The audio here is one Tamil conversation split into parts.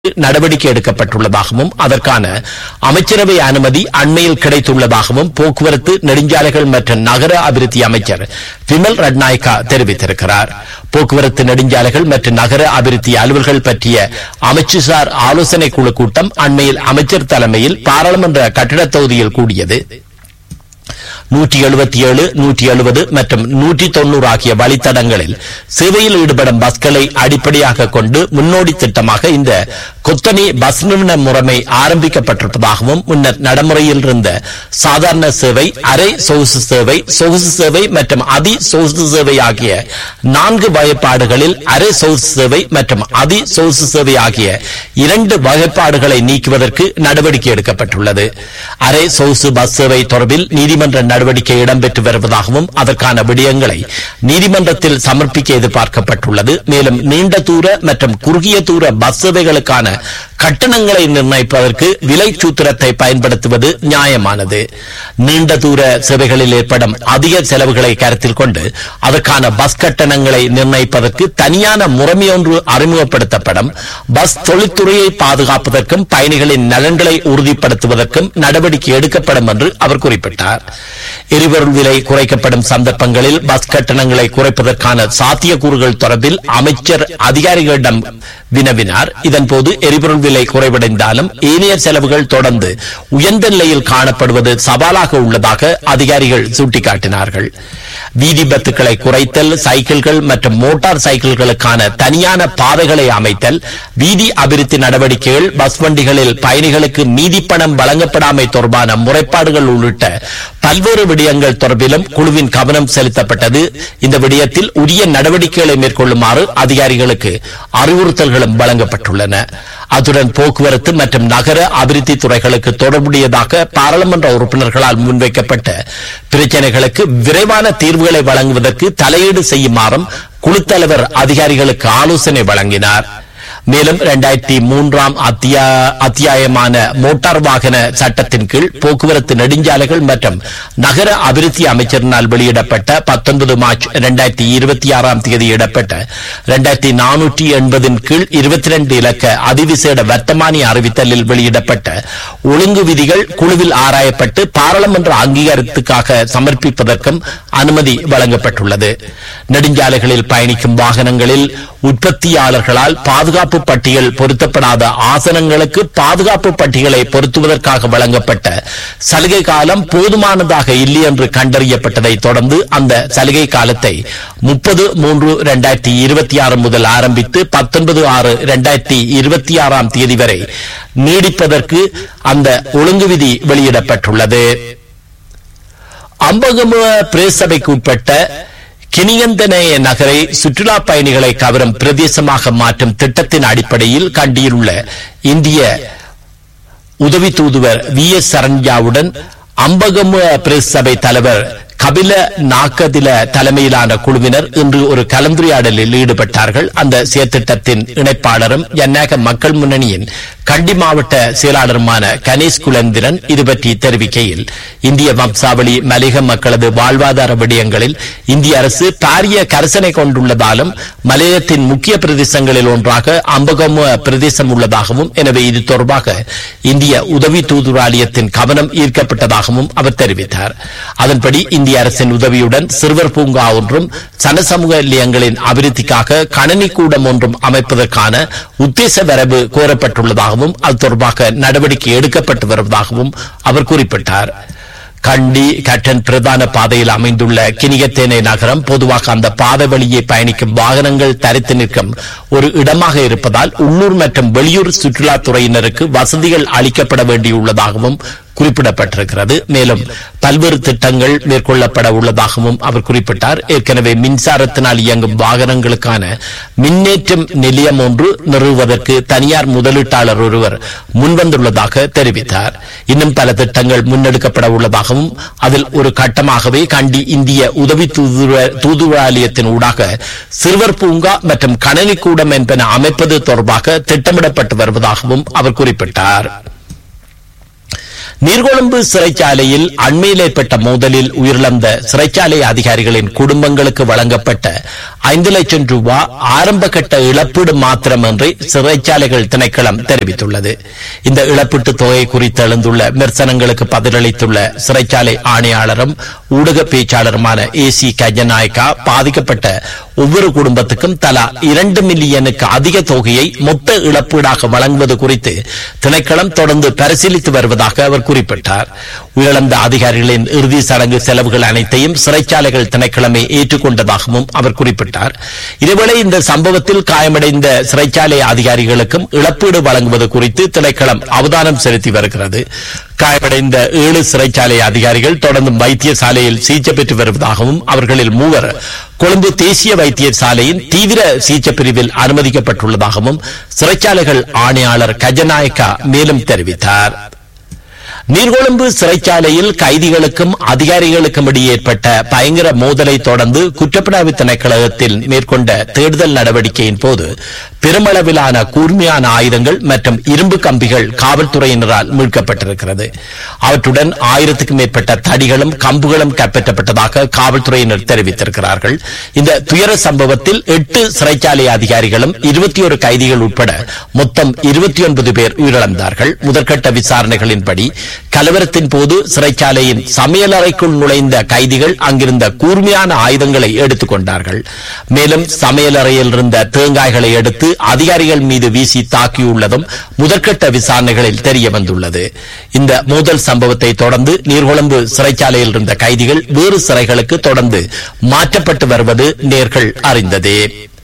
நடவடிக்கை எடுக்கப்பட்டுள்ளதாகவும் அதற்கான அமைச்சரவை அனுமதி அண்மையில் கிடைத்துள்ளதாகவும் போக்குவரத்து நெடுஞ்சாலைகள் மற்றும் நகர அபிவிருத்தி அமைச்சர் விமல் ரட்நாயக்கா தெரிவித்திருக்கிறார் போக்குவரத்து நெடுஞ்சாலைகள் மற்றும் நகர அபிவிருத்தி அலுவல்கள் பற்றிய அமைச்சுசார் ஆலோசனை குழு கூட்டம் அண்மையில் அமைச்சர் தலைமையில் பாராளுமன்ற கட்டிடத் தொகுதியில் கூடியது நூற்றி எழுபத்தி ஏழு நூற்றி எழுபது மற்றும் நூற்றி தொன்னூறு ஆகிய வழித்தடங்களில் சேவையில் ஈடுபடும் பஸ்களை அடிப்படையாக கொண்டு முன்னோடி திட்டமாக இந்த கொத்தனி பஸ் நிறுவன முறைமை ஆரம்பிக்கப்பட்டிருப்பதாகவும் முன்னர் நடைமுறையில் இருந்த சாதாரண சேவை அரை சொகுசு சேவை சொகுசு சேவை மற்றும் அதி சொகுசு சேவை ஆகிய நான்கு வகைப்பாடுகளில் அரை சொகுசு சேவை மற்றும் அதி சொகுசு சேவை ஆகிய இரண்டு வகைப்பாடுகளை நீக்குவதற்கு நடவடிக்கை எடுக்கப்பட்டுள்ளது அரை சொகுசு பஸ் சேவை தொடர்பில் நீதிமன்ற நடவடிக்கை இடம்பெற்று வருவதாகவும் அதற்கான விடயங்களை நீதிமன்றத்தில் சமர்ப்பிக்க எதிர்பார்க்கப்பட்டுள்ளது மேலும் நீண்ட தூர மற்றும் குறுகிய தூர பஸ் சேவைகளுக்கான கட்டணங்களை நிர்ணயிப்பதற்கு விலை சூத்திரத்தை பயன்படுத்துவது நியாயமானது நீண்ட தூர சேவைகளில் ஏற்படும் அதிக செலவுகளை கருத்தில் கொண்டு அதற்கான பஸ் கட்டணங்களை நிர்ணயிப்பதற்கு தனியான முறைமையொன்று அறிமுகப்படுத்தப்படும் பஸ் தொழில்துறையை பாதுகாப்பதற்கும் பயணிகளின் நலன்களை உறுதிப்படுத்துவதற்கும் நடவடிக்கை எடுக்கப்படும் என்று அவர் குறிப்பிட்டார் எரிபொருள் விலை குறைக்கப்படும் சந்தர்ப்பங்களில் பஸ் கட்டணங்களை குறைப்பதற்கான சாத்தியக்கூறுகள் தொடர்பில் அமைச்சர் அதிகாரிகளிடம் வினவினார் இதன்போது எரிபொருள் விலை குறைவடைந்தாலும் ஏனைய செலவுகள் தொடர்ந்து உயர்ந்த நிலையில் காணப்படுவது சவாலாக உள்ளதாக அதிகாரிகள் சுட்டிக்காட்டினார்கள் வீதி பத்துக்களை குறைத்தல் சைக்கிள்கள் மற்றும் மோட்டார் சைக்கிள்களுக்கான தனியான பாதைகளை அமைத்தல் வீதி அபிவிருத்தி நடவடிக்கைகள் பஸ் வண்டிகளில் பயணிகளுக்கு மீதி பணம் வழங்கப்படாமை தொடர்பான முறைப்பாடுகள் உள்ளிட்ட பல்வேறு விடயங்கள் தொடர்பிலும் குழுவின் கவனம் செலுத்தப்பட்டது இந்த விடயத்தில் உரிய நடவடிக்கைகளை மேற்கொள்ளுமாறு அதிகாரிகளுக்கு அறிவுறுத்தல்களும் வழங்கப்பட்டுள்ளன அத்துடன் போக்குவரத்து மற்றும் நகர அபிவிருத்தி துறைகளுக்கு தொடர்புடையதாக பாராளுமன்ற உறுப்பினர்களால் முன்வைக்கப்பட்ட பிரச்சனைகளுக்கு விரைவான தீர்வுகளை வழங்குவதற்கு தலையீடு செய்யுமாறும் குழு தலைவர் அதிகாரிகளுக்கு ஆலோசனை வழங்கினார் மேலும் இரண்டாயிரத்தி மூன்றாம் அத்தியாயமான மோட்டார் வாகன சட்டத்தின் கீழ் போக்குவரத்து நெடுஞ்சாலைகள் மற்றும் நகர அபிவிருத்தி அமைச்சரினால் வெளியிடப்பட்ட பத்தொன்பது மார்ச் இரண்டாயிரத்தி இருபத்தி ஆறாம் தேதி இடப்பட்ட இரண்டாயிரத்தி நானூற்றி எண்பதின் கீழ் இருபத்தி ரெண்டு இலக்க அதிவிசேட வர்த்தமானி அறிவித்தலில் வெளியிடப்பட்ட ஒழுங்கு விதிகள் குழுவில் ஆராயப்பட்டு பாராளுமன்ற அங்கீகாரத்துக்காக சமர்ப்பிப்பதற்கும் அனுமதி வழங்கப்பட்டுள்ளது நெடுஞ்சாலைகளில் பயணிக்கும் வாகனங்களில் உற்பத்தியாளர்களால் பாதுகாப்பு பட்டியல் பொருத்தப்படாத ஆசனங்களுக்கு பாதுகாப்பு பட்டியலை பொருத்துவதற்காக வழங்கப்பட்ட சலுகை காலம் போதுமானதாக இல்லை என்று கண்டறியப்பட்டதை தொடர்ந்து அந்த சலுகை காலத்தை முப்பது மூன்று இரண்டாயிரத்தி இருபத்தி ஆறு முதல் ஆரம்பித்து பத்தொன்பது ஆறு இரண்டாயிரத்தி இருபத்தி ஆறாம் தேதி வரை நீடிப்பதற்கு அந்த ஒழுங்கு விதி வெளியிடப்பட்டுள்ளது அம்பகமுவ பிரேசபைக்கு உட்பட்ட கினியந்தனைய நகரை சுற்றுலா பயணிகளை கவரும் பிரதேசமாக மாற்றும் திட்டத்தின் அடிப்படையில் கண்டியில் உள்ள இந்திய உதவி தூதுவர் வி எஸ் சரண்யாவுடன் அம்பகமுவ பிரஸ் சபை தலைவர் கபில நாக்கதில தலைமையிலான குழுவினர் இன்று ஒரு கலந்துரையாடலில் ஈடுபட்டார்கள் அந்த செயற்திட்டத்தின் இணைப்பாளரும் ஜனநாயக மக்கள் முன்னணியின் கண்டி மாவட்ட செயலாளருமான கணேஷ் குலேந்திரன் இது பற்றி தெரிவிக்கையில் இந்திய வம்சாவளி மலையக மக்களது வாழ்வாதார விடயங்களில் இந்திய அரசு பாரிய கரசனை கொண்டுள்ளதாலும் மலையகத்தின் முக்கிய பிரதேசங்களில் ஒன்றாக அம்பகமுவ பிரதேசம் உள்ளதாகவும் எனவே இது தொடர்பாக இந்திய உதவி தூதுராலயத்தின் கவனம் ஈர்க்கப்பட்டதாகவும் அவர் தெரிவித்தார் அதன்படி இந்திய அரசின் உதவியுடன் சிறுவர் பூங்கா ஒன்றும் சனசமூக நிலையங்களின் அபிவிருத்திக்காக கணனி கூடம் ஒன்றும் அமைப்பதற்கான உத்தேச வரவு கோரப்பட்டுள்ளதாகவும் அது தொடர்பாக நடவடிக்கை எடுக்கப்பட்டு வருவதாகவும் அவர் குறிப்பிட்டார் கண்டி கட்டன் பிரதான பாதையில் அமைந்துள்ள கினிகத்தேனை நகரம் பொதுவாக அந்த பாதை வழியே பயணிக்கும் வாகனங்கள் தரித்து நிற்கும் ஒரு இடமாக இருப்பதால் உள்ளூர் மற்றும் வெளியூர் சுற்றுலாத்துறையினருக்கு வசதிகள் அளிக்கப்பட வேண்டியுள்ளதாகவும் குறிப்பிடப்பட்டிருக்கிறது மேலும் பல்வேறு திட்டங்கள் மேற்கொள்ளப்பட உள்ளதாகவும் அவர் குறிப்பிட்டார் ஏற்கனவே மின்சாரத்தினால் இயங்கும் வாகனங்களுக்கான மின்னேற்றும் நிலையம் ஒன்று நிறுவுவதற்கு தனியார் முதலீட்டாளர் ஒருவர் முன்வந்துள்ளதாக தெரிவித்தார் இன்னும் பல திட்டங்கள் முன்னெடுக்கப்பட உள்ளதாகவும் அதில் ஒரு கட்டமாகவே கண்டி இந்திய உதவி தூதுவாலயத்தின் ஊடாக சிறுவர் பூங்கா மற்றும் கணனி கூடம் என்பன அமைப்பது தொடர்பாக திட்டமிடப்பட்டு வருவதாகவும் அவர் குறிப்பிட்டார் நீர்கொழும்பு சிறைச்சாலையில் அண்மையில் ஏற்பட்ட மோதலில் உயிரிழந்த சிறைச்சாலை அதிகாரிகளின் குடும்பங்களுக்கு வழங்கப்பட்ட ஐந்து லட்சம் ரூபாய் ஆரம்ப கட்ட இழப்பீடு மாத்திரமன்றி சிறைச்சாலைகள் திணைக்களம் தெரிவித்துள்ளது இந்த இழப்பீட்டு தொகை குறித்து எழுந்துள்ள விமர்சனங்களுக்கு பதிலளித்துள்ள சிறைச்சாலை ஆணையாளரும் ஊடக பேச்சாளருமான ஏ சி கஜநாயக்கா பாதிக்கப்பட்ட ஒவ்வொரு குடும்பத்துக்கும் தலா இரண்டு மில்லியனுக்கு அதிக தொகையை மொத்த இழப்பீடாக வழங்குவது குறித்து திணைக்களம் தொடர்ந்து பரிசீலித்து வருவதாக அவர் குறிப்பிட்டார் உயிரிழந்த அதிகாரிகளின் இறுதி சடங்கு செலவுகள் அனைத்தையும் சிறைச்சாலைகள் திணைக்களமே ஏற்றுக்கொண்டதாகவும் அவர் குறிப்பிட்டார் இதேவேளை இந்த சம்பவத்தில் காயமடைந்த சிறைச்சாலை அதிகாரிகளுக்கும் இழப்பீடு வழங்குவது குறித்து திணைக்களம் அவதானம் செலுத்தி வருகிறது காயமடைந்த ஏழு சிறைச்சாலை அதிகாரிகள் தொடர்ந்து வைத்தியசாலையில் சிகிச்சை பெற்று வருவதாகவும் அவர்களில் மூவர் கொழும்பு தேசிய வைத்தியசாலையின் தீவிர சிகிச்சை பிரிவில் அனுமதிக்கப்பட்டுள்ளதாகவும் சிறைச்சாலைகள் ஆணையாளர் கஜநாயக்கா மேலும் தெரிவித்தார் நீர்கொழும்பு சிறைச்சாலையில் கைதிகளுக்கும் அதிகாரிகளுக்கும் இடையே ஏற்பட்ட பயங்கர மோதலை தொடர்ந்து குற்றப்புலனாய்வு திணைக்களத்தில் மேற்கொண்ட தேடுதல் நடவடிக்கையின் போது பெருமளவிலான கூர்மையான ஆயுதங்கள் மற்றும் இரும்பு கம்பிகள் காவல்துறையினரால் மீட்கப்பட்டிருக்கிறது அவற்றுடன் ஆயிரத்துக்கும் மேற்பட்ட தடிகளும் கம்புகளும் கைப்பற்றப்பட்டதாக காவல்துறையினர் தெரிவித்திருக்கிறார்கள் இந்த துயர சம்பவத்தில் எட்டு சிறைச்சாலை அதிகாரிகளும் இருபத்தி ஒரு கைதிகள் உட்பட மொத்தம் இருபத்தி ஒன்பது பேர் உயிரிழந்தார்கள் முதற்கட்ட விசாரணைகளின்படி கலவரத்தின் போது சிறைச்சாலையின் சமையலறைக்குள் நுழைந்த கைதிகள் அங்கிருந்த கூர்மையான ஆயுதங்களை எடுத்துக் கொண்டார்கள் மேலும் சமையலறையில் இருந்த தேங்காய்களை எடுத்து அதிகாரிகள் மீது வீசி தாக்கியுள்ளதும் முதற்கட்ட விசாரணைகளில் தெரிய வந்துள்ளது இந்த மோதல் சம்பவத்தை தொடர்ந்து நீர்கொழும்பு சிறைச்சாலையில் இருந்த கைதிகள் வேறு சிறைகளுக்கு தொடர்ந்து மாற்றப்பட்டு வருவது நேர்கள் அறிந்ததே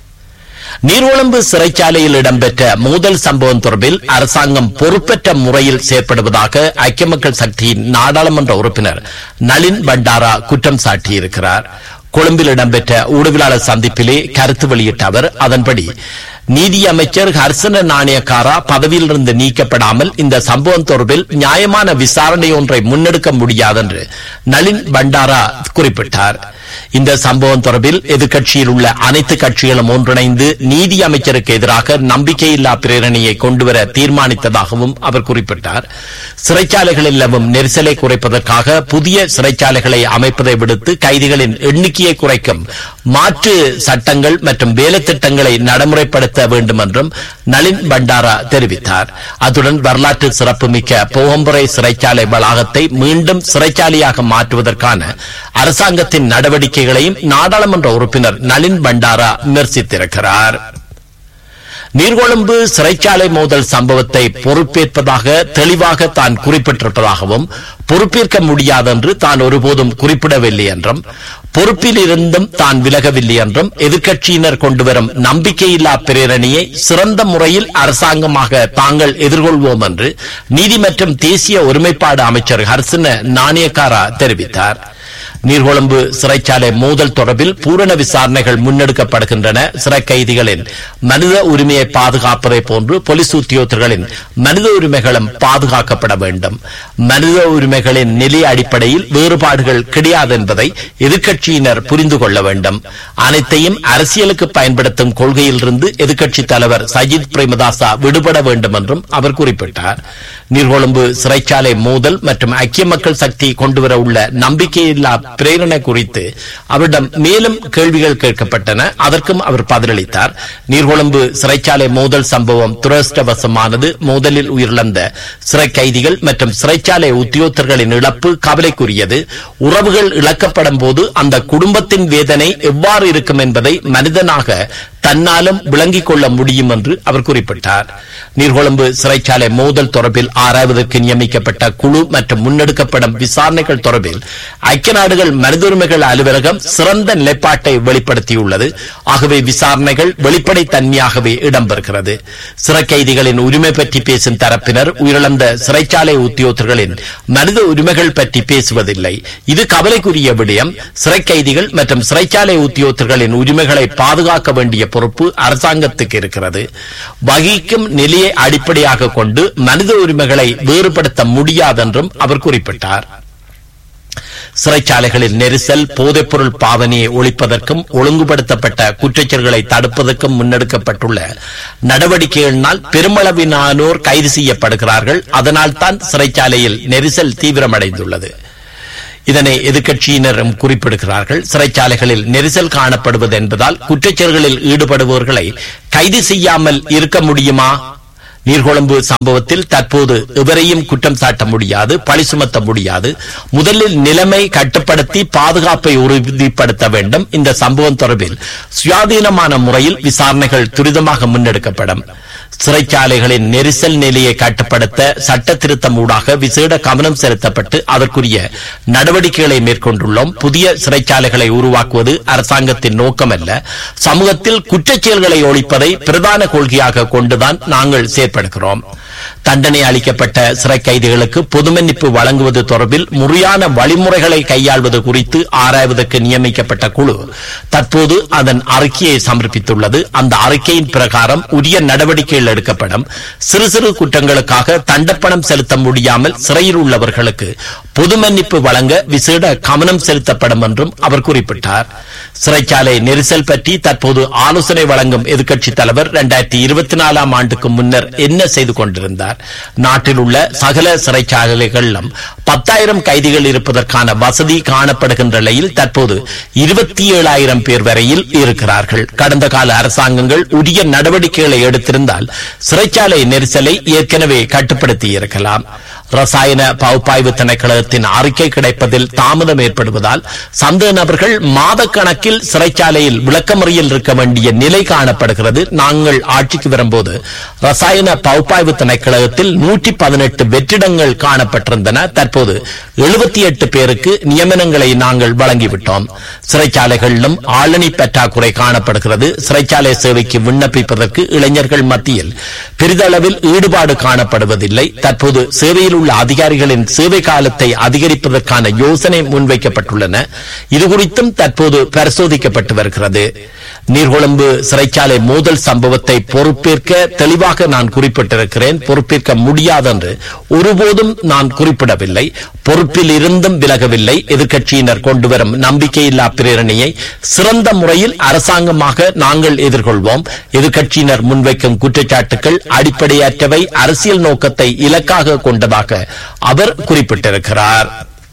நீர்கொழும்பு சிறைச்சாலையில் இடம்பெற்ற மோதல் சம்பவம் தொடர்பில் அரசாங்கம் பொறுப்பற்ற முறையில் செயற்படுவதாக ஐக்கிய மக்கள் சக்தியின் நாடாளுமன்ற உறுப்பினர் நளின் பண்டாரா குற்றம் சாட்டியிருக்கிறார் கொழும்பில் இடம்பெற்ற ஊடகவியலாளர் சந்திப்பிலே கருத்து வெளியிட்ட அவர் அதன்படி நீதி அமைச்சர் ஹர்சன நாணயக்காரா பதவியிலிருந்து நீக்கப்படாமல் இந்த சம்பவம் தொடர்பில் நியாயமான விசாரணை ஒன்றை முன்னெடுக்க முடியாதென்று நளின் பண்டாரா குறிப்பிட்டார் இந்த சம்பவம் தொடர்பில் எதிர்க்கட்சியில் உள்ள அனைத்து கட்சிகளும் ஒன்றிணைந்து நீதி அமைச்சருக்கு எதிராக நம்பிக்கையில்லா பிரேரணையை கொண்டுவர தீர்மானித்ததாகவும் அவர் குறிப்பிட்டார் சிறைச்சாலைகளில் நிலவும் நெரிசலை குறைப்பதற்காக புதிய சிறைச்சாலைகளை அமைப்பதை விடுத்து கைதிகளின் எண்ணிக்கையை குறைக்கும் மாற்று சட்டங்கள் மற்றும் வேலை திட்டங்களை நடைமுறைப்படுத்த வேண்டும் என்றும் நளின் பண்டாரா தெரிவித்தார் அத்துடன் வரலாற்று சிறப்புமிக்க போகம்புரை சிறைச்சாலை வளாகத்தை மீண்டும் சிறைச்சாலையாக மாற்றுவதற்கான அரசாங்கத்தின் நடவடிக்கைகளையும் நாடாளுமன்ற உறுப்பினர் நளின் பண்டாரா விமர்சித்திருக்கிறார் நீர்கொழும்பு சிறைச்சாலை மோதல் சம்பவத்தை பொறுப்பேற்பதாக தெளிவாக தான் குறிப்பிட்டிருப்பதாகவும் பொறுப்பேற்க முடியாதென்று தான் ஒருபோதும் குறிப்பிடவில்லை என்றும் பொறுப்பில் இருந்தும் தான் விலகவில்லை என்றும் எதிர்க்கட்சியினர் கொண்டுவரும் நம்பிக்கையில்லா பிரேரணையை சிறந்த முறையில் அரசாங்கமாக தாங்கள் எதிர்கொள்வோம் என்று நீதி மற்றும் தேசிய ஒருமைப்பாடு அமைச்சர் ஹர்சன நாணயக்காரா தெரிவித்தார் நீர்கொழும்பு சிறைச்சாலை மோதல் தொடர்பில் பூரண விசாரணைகள் முன்னெடுக்கப்படுகின்றன சிறை கைதிகளின் மனித உரிமையை பாதுகாப்பதை போன்று போலீஸ் உத்தியோகர்களின் மனித உரிமைகளும் பாதுகாக்கப்பட வேண்டும் மனித உரிமைகளின் நிலை அடிப்படையில் வேறுபாடுகள் கிடையாது என்பதை எதிர்க்கட்சியினர் புரிந்து கொள்ள வேண்டும் அனைத்தையும் அரசியலுக்கு பயன்படுத்தும் கொள்கையிலிருந்து எதிர்க்கட்சி தலைவர் சஜித் பிரேமதாசா விடுபட வேண்டும் என்றும் அவர் குறிப்பிட்டார் நீர்கொழும்பு சிறைச்சாலை மோதல் மற்றும் ஐக்கிய மக்கள் சக்தி கொண்டுவர உள்ள நம்பிக்கையில்லா பிரேரணை குறித்து அவரிடம் மேலும் கேள்விகள் கேட்கப்பட்டன அதற்கும் அவர் பதிலளித்தார் நீர்கொழும்பு சிறைச்சாலை மோதல் சம்பவம் துரஷ்டவசமானது மோதலில் உயிரிழந்த சிறை கைதிகள் மற்றும் சிறைச்சாலை உத்தியோகர்களின் இழப்பு கவலைக்குரியது உறவுகள் இழக்கப்படும் போது அந்த குடும்பத்தின் வேதனை எவ்வாறு இருக்கும் என்பதை மனிதனாக தன்னாலும் விளங்கிக் கொள்ள முடியும் என்று அவர் குறிப்பிட்டார் நீர்கொழும்பு சிறைச்சாலை மோதல் தொடர்பில் ஆராய்வதற்கு நியமிக்கப்பட்ட குழு மற்றும் முன்னெடுக்கப்படும் விசாரணைகள் தொடர்பில் ஐக்கிய நாடுகள் மனித உரிமைகள் அலுவலகம் சிறந்த நிலைப்பாட்டை வெளிப்படுத்தியுள்ளது ஆகவே விசாரணைகள் வெளிப்படைத்தன்மையாகவே இடம்பெறுகிறது சிறை கைதிகளின் உரிமை பற்றி பேசும் தரப்பினர் உயிரிழந்த சிறைச்சாலை உத்தியோகர்களின் மனித உரிமைகள் பற்றி பேசுவதில்லை இது கவலைக்குரிய விடயம் சிறை கைதிகள் மற்றும் சிறைச்சாலை உத்தியோகர்களின் உரிமைகளை பாதுகாக்க வேண்டிய பொறுப்பு அரசாங்கத்துக்கு இருக்கிறது வகிக்கும் நிலையை அடிப்படையாக கொண்டு மனித உரிமைகளை வேறுபடுத்த முடியாதென்றும் அவர் குறிப்பிட்டார் சிறைச்சாலைகளில் நெரிசல் போதைப்பொருள் பாவனையை ஒழிப்பதற்கும் ஒழுங்குபடுத்தப்பட்ட குற்றச்செயல்களை தடுப்பதற்கும் முன்னெடுக்கப்பட்டுள்ள நடவடிக்கைகளினால் பெருமளவிலானோர் கைது செய்யப்படுகிறார்கள் அதனால்தான் சிறைச்சாலையில் நெரிசல் தீவிரமடைந்துள்ளது இதனை எதிர்க்கட்சியினரும் குறிப்பிடுகிறார்கள் சிறைச்சாலைகளில் நெரிசல் காணப்படுவது என்பதால் குற்றச்செயல்களில் ஈடுபடுபவர்களை கைது செய்யாமல் இருக்க முடியுமா நீர்கொழும்பு சம்பவத்தில் தற்போது எவரையும் குற்றம் சாட்ட முடியாது பழி சுமத்த முடியாது முதலில் நிலைமை கட்டுப்படுத்தி பாதுகாப்பை உறுதிப்படுத்த வேண்டும் இந்த சம்பவம் தொடர்பில் சுயாதீனமான முறையில் விசாரணைகள் துரிதமாக முன்னெடுக்கப்படும் சிறைச்சாலைகளின் நெரிசல் நிலையை கட்டுப்படுத்த சட்ட திருத்தம் ஊடாக விசேட கவனம் செலுத்தப்பட்டு அதற்குரிய நடவடிக்கைகளை மேற்கொண்டுள்ளோம் புதிய சிறைச்சாலைகளை உருவாக்குவது அரசாங்கத்தின் நோக்கமல்ல சமூகத்தில் குற்றச்செயல்களை ஒழிப்பதை பிரதான கொள்கையாக கொண்டுதான் நாங்கள் செயற்படுகிறோம் தண்டனை அளிக்கப்பட்ட சிறை கைதிகளுக்கு பொது மன்னிப்பு வழங்குவது தொடர்பில் முறையான வழிமுறைகளை கையாள்வது குறித்து ஆராய்வதற்கு நியமிக்கப்பட்ட குழு தற்போது அதன் அறிக்கையை சமர்ப்பித்துள்ளது அந்த அறிக்கையின் பிரகாரம் உரிய நடவடிக்கைகள் எடுக்கப்படும் சிறு சிறு குற்றங்களுக்காக தண்டப்பணம் செலுத்த முடியாமல் சிறையில் உள்ளவர்களுக்கு பொது மன்னிப்பு வழங்க விசேட கவனம் செலுத்தப்படும் என்றும் அவர் குறிப்பிட்டார் சிறைச்சாலை நெரிசல் பற்றி தற்போது ஆலோசனை வழங்கும் எதிர்க்கட்சித் தலைவர் இரண்டாயிரத்தி இருபத்தி நாலாம் ஆண்டுக்கு முன்னர் என்ன செய்து கொண்டிருந்தார் நாட்டில் உள்ள சகல சிறைச்சாலைகளிலும் பத்தாயிரம் கைதிகள் இருப்பதற்கான வசதி காணப்படுகின்ற நிலையில் தற்போது இருபத்தி ஏழாயிரம் பேர் வரையில் இருக்கிறார்கள் கடந்த கால அரசாங்கங்கள் உரிய நடவடிக்கைகளை எடுத்திருந்தால் சிறைச்சாலை நெரிசலை ஏற்கனவே கட்டுப்படுத்தி இருக்கலாம் ரசாயன பகுப்பாய்வு திணைக்களத்தின் அறிக்கை கிடைப்பதில் தாமதம் ஏற்படுவதால் சந்தேக நபர்கள் மாத கணக்கில் சிறைச்சாலையில் விளக்கமறியில் இருக்க வேண்டிய நிலை காணப்படுகிறது நாங்கள் ஆட்சிக்கு வரும்போது ரசாயன பகுப்பாய்வு திணைக்களத்தில் நூற்றி பதினெட்டு வெற்றிடங்கள் காணப்பட்டிருந்தன தற்போது எழுபத்தி எட்டு பேருக்கு நியமனங்களை நாங்கள் வழங்கிவிட்டோம் சிறைச்சாலைகளிலும் ஆளணி பற்றாக்குறை காணப்படுகிறது சிறைச்சாலை சேவைக்கு விண்ணப்பிப்பதற்கு இளைஞர்கள் மத்தியில் பெரிதளவில் ஈடுபாடு காணப்படுவதில்லை தற்போது சேவையில் உள்ள அதிகாரிகளின் சேவை காலத்தை அதிகரிப்பதற்கான யோசனை முன்வைக்கப்பட்டுள்ளன இதுகுறித்தும் தற்போது பரிசோதிக்கப்பட்டு வருகிறது நீர்கொழும்பு சிறைச்சாலை மோதல் சம்பவத்தை பொறுப்பேற்க தெளிவாக நான் குறிப்பிட்டிருக்கிறேன் பொறுப்பேற்க முடியாதென்று ஒருபோதும் நான் குறிப்பிடவில்லை பொறுப்பில் இருந்தும் விலகவில்லை எதிர்க்கட்சியினர் கொண்டுவரும் நம்பிக்கையில்லா பிரேரணையை சிறந்த முறையில் அரசாங்கமாக நாங்கள் எதிர்கொள்வோம் எதிர்க்கட்சியினர் முன்வைக்கும் குற்றச்சாட்டுகள் அடிப்படையற்றவை அரசியல் நோக்கத்தை இலக்காக கொண்டதாக அவர் குறிப்பிட்டிருக்கிறார்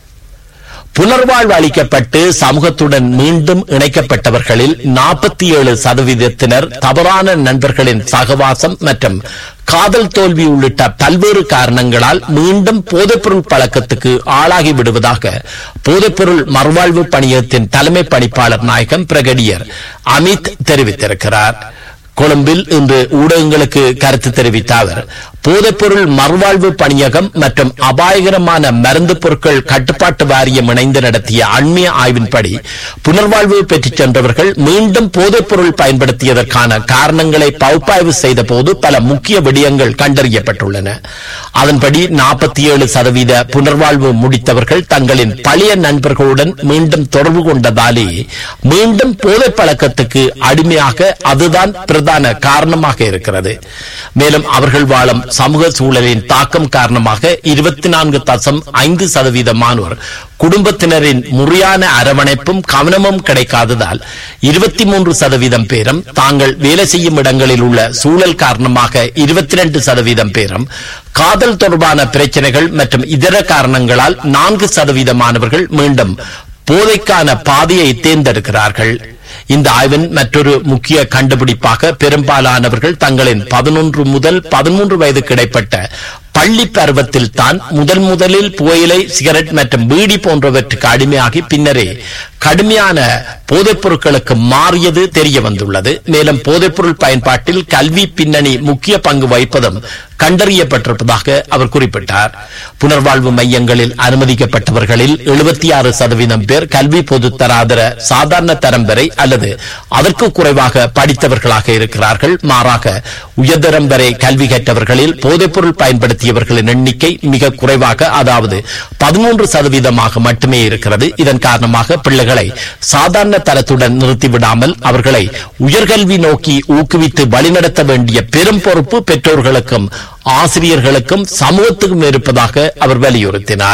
புனர்வாழ்வு அளிக்கப்பட்டு சமூகத்துடன் மீண்டும் இணைக்கப்பட்டவர்களில் நாற்பத்தி ஏழு சதவீதத்தினர் தவறான நண்பர்களின் சகவாசம் மற்றும் காதல் தோல்வி உள்ளிட்ட பல்வேறு காரணங்களால் மீண்டும் போதைப்பொருள் பழக்கத்துக்கு ஆளாகி விடுவதாக போதைப்பொருள் மறுவாழ்வு பணியகத்தின் தலைமை பணிப்பாளர் நாயகம் பிரகடியர் அமித் தெரிவித்திருக்கிறார் கொழும்பில் இன்று ஊடகங்களுக்கு கருத்து தெரிவித்த அவர் போதைப்பொருள் மறுவாழ்வு பணியகம் மற்றும் அபாயகரமான மருந்து பொருட்கள் கட்டுப்பாட்டு வாரியம் இணைந்து நடத்திய அண்மைய ஆய்வின்படி புனர்வாழ்வு பெற்றுச் சென்றவர்கள் மீண்டும் போதைப்பொருள் பயன்படுத்தியதற்கான காரணங்களை பகுப்பாய்வு செய்த போது பல முக்கிய விடயங்கள் கண்டறியப்பட்டுள்ளன அதன்படி நாற்பத்தி ஏழு சதவீத புனர்வாழ்வு முடித்தவர்கள் தங்களின் பழைய நண்பர்களுடன் மீண்டும் தொடர்பு கொண்டதாலே மீண்டும் போதை பழக்கத்துக்கு அடிமையாக அதுதான் பிரதான காரணமாக இருக்கிறது மேலும் அவர்கள் வாழும் சமூக சூழலின் தாக்கம் காரணமாக இருபத்தி நான்கு தசம் ஐந்து சதவீதமானோர் குடும்பத்தினரின் முறையான அரவணைப்பும் கவனமும் கிடைக்காததால் இருபத்தி மூன்று சதவீதம் பேரும் தாங்கள் வேலை செய்யும் இடங்களில் உள்ள சூழல் காரணமாக இருபத்தி ரெண்டு சதவீதம் பேரும் காதல் தொடர்பான பிரச்சனைகள் மற்றும் இதர காரணங்களால் நான்கு சதவீதமானவர்கள் மீண்டும் போதைக்கான பாதையை தேர்ந்தெடுக்கிறார்கள் இந்த ஆய்வின் மற்றொரு முக்கிய கண்டுபிடிப்பாக பெரும்பாலானவர்கள் தங்களின் பதினொன்று முதல் பதிமூன்று வயதுக்கு இடைப்பட்ட பள்ளி பருவத்தில் தான் முதல் முதலில் புகையிலை சிகரெட் மற்றும் பீடி போன்றவற்றுக்கு அடிமையாகி பின்னரே கடுமையான போதைப் பொருட்களுக்கு மாறியது தெரிய வந்துள்ளது மேலும் போதைப்பொருள் பயன்பாட்டில் கல்வி பின்னணி முக்கிய பங்கு வகிப்பதும் கண்டறியப்பட்டிருப்பதாக அவர் குறிப்பிட்டார் புனர்வாழ்வு மையங்களில் அனுமதிக்கப்பட்டவர்களில் எழுபத்தி ஆறு சதவீதம் பேர் கல்வி பொதுத்தராதர சாதாரண தரம் வரை அல்லது அதற்கு குறைவாக படித்தவர்களாக இருக்கிறார்கள் மாறாக உயர்தரம் வரை கல்வி கற்றவர்களில் போதைப்பொருள் பயன்படுத்தியவர்களின் எண்ணிக்கை மிக குறைவாக அதாவது பதிமூன்று சதவீதமாக மட்டுமே இருக்கிறது இதன் காரணமாக பிள்ளைகளை சாதாரண தரத்துடன் நிறுத்திவிடாமல் அவர்களை உயர்கல்வி நோக்கி ஊக்குவித்து வழிநடத்த வேண்டிய பெரும் பொறுப்பு பெற்றோர்களுக்கும் ஆசிரியர்களுக்கும் சமூகத்துக்கும் இருப்பதாக அவர் வலியுறுத்தினார்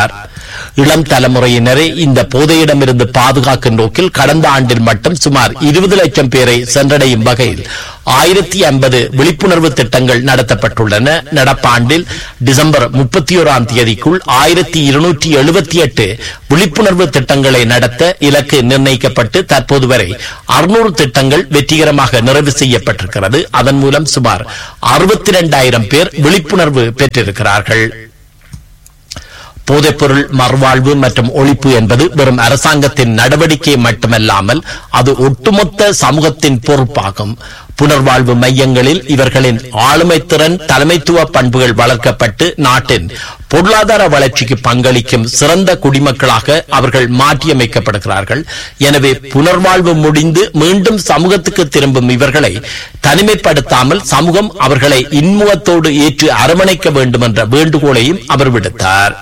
இளம் தலைமுறையினரை இந்த போதையிடமிருந்து பாதுகாக்கும் நோக்கில் கடந்த ஆண்டில் மட்டும் சுமார் இருபது லட்சம் பேரை சென்றடையும் வகையில் ஆயிரத்தி ஐம்பது விழிப்புணர்வு திட்டங்கள் நடத்தப்பட்டுள்ளன நடப்பாண்டில் டிசம்பர் முப்பத்தி ஓராம் தேதிக்குள் ஆயிரத்தி இருநூற்றி எழுபத்தி எட்டு விழிப்புணர்வு திட்டங்களை நடத்த இலக்கு நிர்ணயிக்கப்பட்டு தற்போது வரை அறுநூறு திட்டங்கள் வெற்றிகரமாக நிறைவு செய்யப்பட்டிருக்கிறது அதன் மூலம் சுமார் அறுபத்தி இரண்டாயிரம் பேர் விழிப்புணர்வு பெற்றிருக்கிறார்கள் போதைப்பொருள் மறுவாழ்வு மற்றும் ஒழிப்பு என்பது வெறும் அரசாங்கத்தின் நடவடிக்கை மட்டுமல்லாமல் அது ஒட்டுமொத்த சமூகத்தின் பொறுப்பாகும் புனர்வாழ்வு மையங்களில் இவர்களின் ஆளுமை திறன் தலைமைத்துவ பண்புகள் வளர்க்கப்பட்டு நாட்டின் பொருளாதார வளர்ச்சிக்கு பங்களிக்கும் சிறந்த குடிமக்களாக அவர்கள் மாற்றியமைக்கப்படுகிறார்கள் எனவே புனர்வாழ்வு முடிந்து மீண்டும் சமூகத்துக்கு திரும்பும் இவர்களை தனிமைப்படுத்தாமல் சமூகம் அவர்களை இன்முகத்தோடு ஏற்று அரவணைக்க வேண்டும் என்ற வேண்டுகோளையும் அவர் விடுத்தார்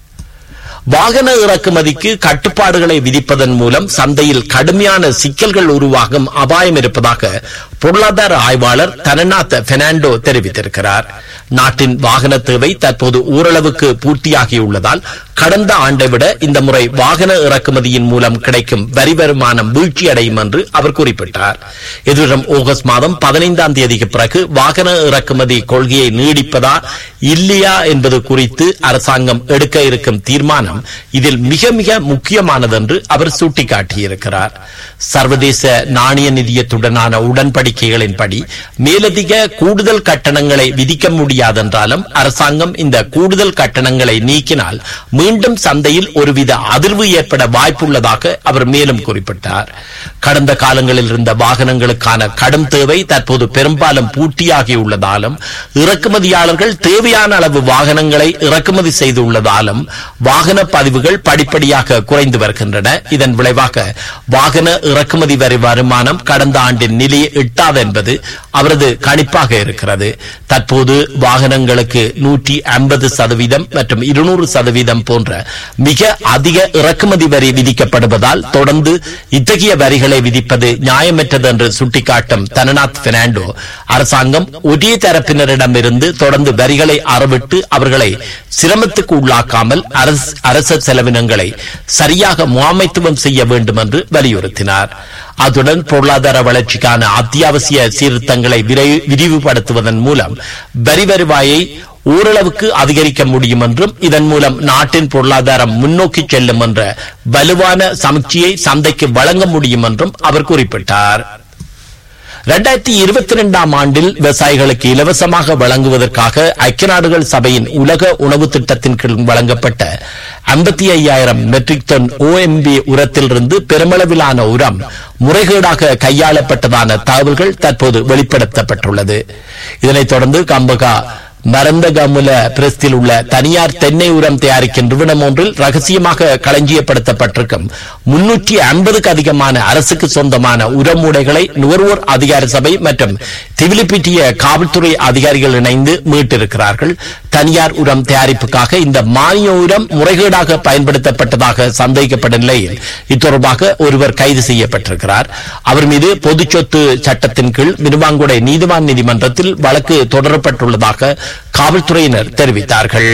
வாகன இறக்குமதிக்கு கட்டுப்பாடுகளை விதிப்பதன் மூலம் சந்தையில் கடுமையான சிக்கல்கள் உருவாகும் அபாயம் இருப்பதாக பொருளாதார ஆய்வாளர் தனநாத் பெர்னாண்டோ தெரிவித்திருக்கிறார் நாட்டின் வாகன தேவை தற்போது ஓரளவுக்கு பூர்த்தியாகியுள்ளதால் கடந்த ஆண்டை விட இந்த முறை வாகன இறக்குமதியின் மூலம் கிடைக்கும் வரி வருமானம் வீழ்ச்சியடையும் என்று அவர் குறிப்பிட்டார் எதிர்வரும் ஆகஸ்ட் மாதம் பதினைந்தாம் தேதிக்கு பிறகு வாகன இறக்குமதி கொள்கையை நீடிப்பதா இல்லையா என்பது குறித்து அரசாங்கம் எடுக்க இருக்கும் தீர்மானம் இதில் மிக மிக முக்கியமானது என்று அவர் சுட்டிக்காட்டியிருக்கிறார் சர்வதேச நாணய நிதியத்துடனான உடன்படிக்கைகளின்படி மேலதிக கூடுதல் கட்டணங்களை விதிக்க முடியாதென்றாலும் அரசாங்கம் இந்த கூடுதல் கட்டணங்களை நீக்கினால் மீண்டும் சந்தையில் ஒருவித அதிர்வு ஏற்பட வாய்ப்புள்ளதாக அவர் மேலும் குறிப்பிட்டார் கடந்த காலங்களில் இருந்த வாகனங்களுக்கான கடும் தேவை தற்போது பெரும்பாலும் பூர்த்தியாகியுள்ளதாலும் இறக்குமதியாளர்கள் தேவையான அளவு வாகனங்களை இறக்குமதி செய்துள்ளதாலும் வாகன பதிவுகள் படிப்படியாக குறைந்து வருகின்றன இதன் விளைவாக வாகன இறக்குமதி வரி வருமானம் கடந்த ஆண்டின் நிலையை எட்டாது என்பது அவரது கணிப்பாக இருக்கிறது தற்போது வாகனங்களுக்கு நூற்றி ஐம்பது சதவீதம் மற்றும் இருநூறு சதவீதம் போன்ற மிக அதிக இறக்குமதி வரி விதிக்கப்படுவதால் தொடர்ந்து இத்தகைய வரிகளை விதிப்பது நியாயமற்றது என்று சுட்டிக்காட்டும் தனநாத் பெர்னாண்டோ அரசாங்கம் ஒரே தரப்பினரிடமிருந்து தொடர்ந்து வரிகளை அறவிட்டு அவர்களை சிரமத்துக்கு உள்ளாக்காமல் அரசு அரச செலவினங்களை சரியாக முகாமைத்துவம் செய்ய வேண்டும் என்று வலியுறுத்தினார் அதுடன் பொருளாதார வளர்ச்சிக்கான அத்தியாவசிய சீர்திருத்தங்களை விரை- விரிவுபடுத்துவதன் மூலம் வரி வருவாயை ஓரளவுக்கு அதிகரிக்க முடியும் என்றும் இதன் மூலம் நாட்டின் பொருளாதாரம் முன்னோக்கி செல்லும் என்ற வலுவான சமீட்சையை சந்தைக்கு வழங்க முடியும் என்றும் அவர் குறிப்பிட்டார் இரண்டாயிரத்தி இருபத்தி இரண்டாம் ஆண்டில் விவசாயிகளுக்கு இலவசமாக வழங்குவதற்காக ஐக்கிய நாடுகள் சபையின் உலக உணவு திட்டத்தின் கீழ் வழங்கப்பட்ட ஐம்பத்தி ஐயாயிரம் மெட்ரிக் டன் ஓஎம்பி உரத்திலிருந்து பெருமளவிலான உரம் முறைகேடாக கையாளப்பட்டதான தகவல்கள் தற்போது வெளிப்படுத்தப்பட்டுள்ளது இதனைத் தொடர்ந்து கம்பகா மரந்தகமுல பிரஸ்தில் உள்ள தனியார் தென்னை உரம் தயாரிக்கும் நிறுவனம் ஒன்றில் ரகசியமாக களஞ்சியப்படுத்தப்பட்டிருக்கும் முன்னூற்றி ஐம்பதுக்கு அதிகமான அரசுக்கு சொந்தமான உரம் மூடைகளை நுகர்வோர் அதிகார சபை மற்றும் திவிலிப்பிட்டிய காவல்துறை அதிகாரிகள் இணைந்து மீட்டிருக்கிறார்கள் தனியார் உரம் தயாரிப்புக்காக இந்த மானிய உரம் முறைகேடாக பயன்படுத்தப்பட்டதாக சந்தேகிக்கப்பட்ட நிலையில் இத்தொடர்பாக ஒருவர் கைது செய்யப்பட்டிருக்கிறார் அவர் மீது பொதுச் சொத்து சட்டத்தின் கீழ் மிருவாங்குடை நீதிவான் நீதிமன்றத்தில் வழக்கு தொடரப்பட்டுள்ளதாக காவல்துறையினர் தெரிவித்தார்கள்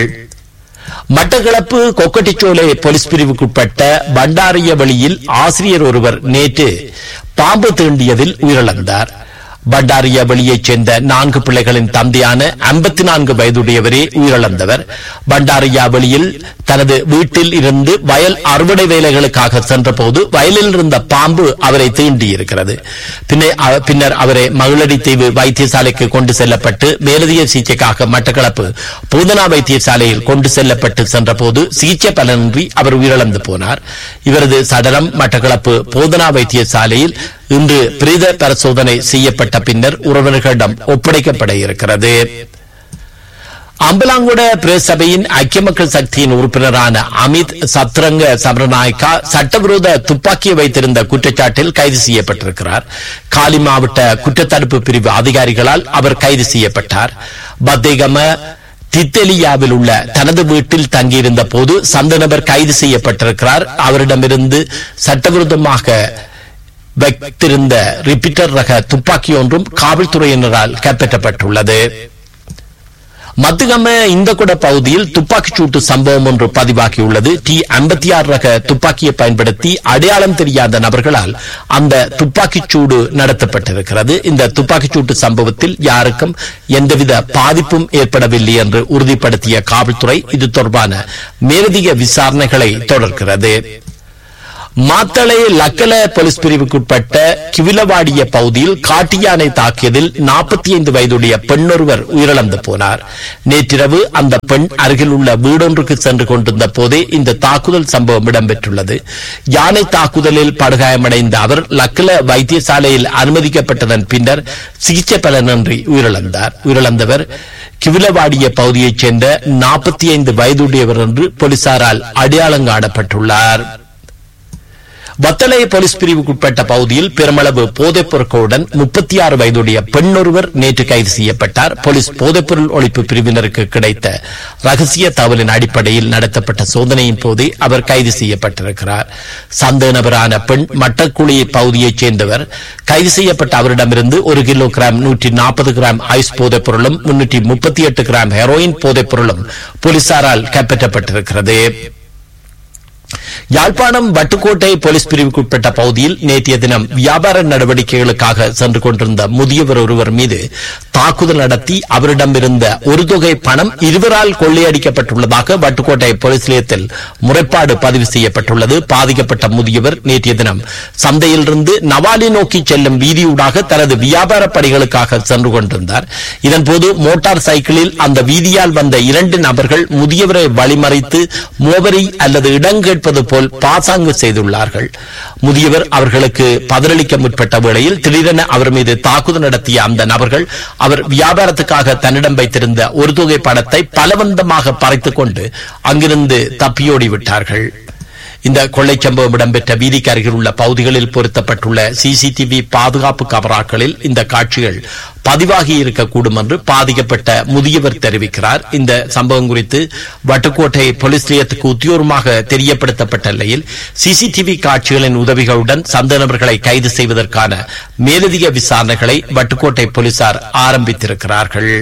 மட்டக்களப்பு கொக்கட்டிச்சோலை போலீஸ் பிரிவுக்குட்பட்ட பண்டாரியவளியில் ஆசிரியர் ஒருவர் நேற்று பாம்பு தீண்டியதில் உயிரிழந்தார் பண்டாரியவளியைச் சேர்ந்த நான்கு பிள்ளைகளின் தந்தையான ஐம்பத்தி நான்கு வயதுடையவரே உயிரிழந்தவர் பண்டாரியாவளியில் தனது வீட்டில் இருந்து வயல் அறுவடை வேலைகளுக்காக சென்றபோது வயலில் இருந்த பாம்பு அவரை தீண்டியிருக்கிறது பின்னர் அவ- பின்னர் அவரை மகிழடி தீவு வைத்தியசாலைக்கு கொண்டு செல்லப்பட்டு மேலதிக சிகிச்சைக்காக மட்டக்களப்பு பூதனா வைத்தியசாலையில் கொண்டு செல்லப்பட்டு சென்றபோது சிகிச்சை பலனின்றி அவர் உயிரிழந்து போனார் இவரது சடலம் மட்டக்களப்பு போதனா வைத்தியசாலையில் இன்று பிரேத பரிசோதனை செய்யப்பட்ட பின்னர் உறவினர்களிடம் ஒப்படைக்கப்பட இருக்கிறது அம்பலாங்குட பிரஸ் சபையின் ஐக்கிய மக்கள் சக்தியின் உறுப்பினரான அமித் சத்ரங்க சபரநாயக்கா சட்டவிரோத துப்பாக்கியை வைத்திருந்த குற்றச்சாட்டில் கைது செய்யப்பட்டிருக்கிறார் காலி மாவட்ட குற்றத்தடுப்பு பிரிவு அதிகாரிகளால் அவர் கைது செய்யப்பட்டார் பத்தேகம தித்தெலியாவில் உள்ள தனது வீட்டில் தங்கியிருந்த போது சந்த நபர் கைது செய்யப்பட்டிருக்கிறார் அவரிடமிருந்து சட்டவிரோதமாக வைத்திருந்த ரிப்பீட்டர் ரக துப்பாக்கி ஒன்றும் காவல்துறையினரால் கைப்பற்றப்பட்டுள்ளது மத்துகம இந்தகுட பகுதியில் துப்பாக்கிச் சூட்டு சம்பவம் ஒன்று பதிவாகியுள்ளது டி ஐம்பத்தி ஆறு ரக துப்பாக்கியை பயன்படுத்தி அடையாளம் தெரியாத நபர்களால் அந்த துப்பாக்கிச் சூடு நடத்தப்பட்டிருக்கிறது இந்த துப்பாக்கிச் சூட்டு சம்பவத்தில் யாருக்கும் எந்தவித பாதிப்பும் ஏற்படவில்லை என்று உறுதிப்படுத்திய காவல்துறை இது தொடர்பான மேலதிக விசாரணைகளை தொடர்கிறது மாத்தளை லக்கல போலீஸ் பிரிவுக்குட்பட்ட கிவிலவாடிய பகுதியில் காட்டு யானை தாக்கியதில் நாற்பத்தி ஐந்து வயதுடைய பெண்ணொருவர் உயிரிழந்து போனார் நேற்றிரவு அந்த பெண் அருகில் உள்ள வீடொன்றுக்கு சென்று கொண்டிருந்த போதே இந்த தாக்குதல் சம்பவம் இடம்பெற்றுள்ளது யானை தாக்குதலில் படுகாயமடைந்த அவர் லக்கல வைத்தியசாலையில் அனுமதிக்கப்பட்டதன் பின்னர் சிகிச்சை பலனின்றி உயிரிழந்தார் உயிரிழந்தவர் கிவிலவாடிய பகுதியைச் சேர்ந்த நாற்பத்தி ஐந்து வயதுடையவர் என்று போலீசாரால் அடையாளம் காணப்பட்டுள்ளார் வத்தளை போலீஸ் பிரிவுக்குட்பட்ட பகுதியில் பெருமளவு போதைப் பொருட்களுடன் முப்பத்தி ஆறு வயதுடைய பெண்ணொருவர் நேற்று கைது செய்யப்பட்டார் போலீஸ் போதைப்பொருள் ஒழிப்பு பிரிவினருக்கு கிடைத்த ரகசிய தகவலின் அடிப்படையில் நடத்தப்பட்ட சோதனையின் போதே அவர் கைது செய்யப்பட்டிருக்கிறார் சந்தேக நபரான பெண் மட்டக்குழி பகுதியைச் சேர்ந்தவர் கைது செய்யப்பட்ட அவரிடமிருந்து ஒரு கிலோ கிராம் நூற்றி நாற்பது கிராம் ஐஸ் போதைப் பொருளும் முன்னூற்றி முப்பத்தி எட்டு கிராம் ஹெரோயின் போதைப் பொருளும் போலீசாரால் கைப்பற்றப்பட்டிருக்கிறது யாழ்ப்பாணம் வட்டுக்கோட்டை போலீஸ் பிரிவுக்குட்பட்ட பகுதியில் நேற்றைய தினம் வியாபார நடவடிக்கைகளுக்காக சென்று கொண்டிருந்த முதியவர் ஒருவர் மீது தாக்குதல் நடத்தி அவரிடமிருந்த ஒரு தொகை பணம் இருவரால் கொள்ளையடிக்கப்பட்டுள்ளதாக வட்டுக்கோட்டை போலீஸ் நிலையத்தில் முறைப்பாடு பதிவு செய்யப்பட்டுள்ளது பாதிக்கப்பட்ட முதியவர் நேற்றைய தினம் சந்தையிலிருந்து நவாலி நோக்கி செல்லும் வீதியூடாக தனது வியாபார பணிகளுக்காக சென்று கொண்டிருந்தார் இதன்போது மோட்டார் சைக்கிளில் அந்த வீதியால் வந்த இரண்டு நபர்கள் முதியவரை வழிமறைத்து மோவரி அல்லது இடம் கேட்பது போல் பாசாங்கு செய்துள்ளார்கள் முதியவர் அவர்களுக்கு பதிலளிக்க முற்பட்ட வேளையில் திடீரென அவர் மீது தாக்குதல் நடத்திய அந்த நபர்கள் அவர் வியாபாரத்துக்காக தன்னிடம் வைத்திருந்த ஒரு தொகை பணத்தை பலவந்தமாக பறித்துக் கொண்டு அங்கிருந்து தப்பியோடி விட்டார்கள் இந்த கொள்ளை சம்பவம் இடம்பெற்ற வீதிக்கு அருகில் உள்ள பகுதிகளில் பொருத்தப்பட்டுள்ள சிசிடிவி பாதுகாப்பு கமராக்களில் இந்த காட்சிகள் பதிவாகி இருக்கக்கூடும் என்று பாதிக்கப்பட்ட முதியவர் தெரிவிக்கிறார் இந்த சம்பவம் குறித்து வட்டுக்கோட்டை போலீஸ் நிலையத்துக்கு உத்தியோகமாக தெரியப்படுத்தப்பட்ட நிலையில் சிசிடிவி காட்சிகளின் உதவிகளுடன் சந்த நபர்களை கைது செய்வதற்கான மேலதிக விசாரணைகளை வட்டுக்கோட்டை போலீசார் ஆரம்பித்திருக்கிறார்கள்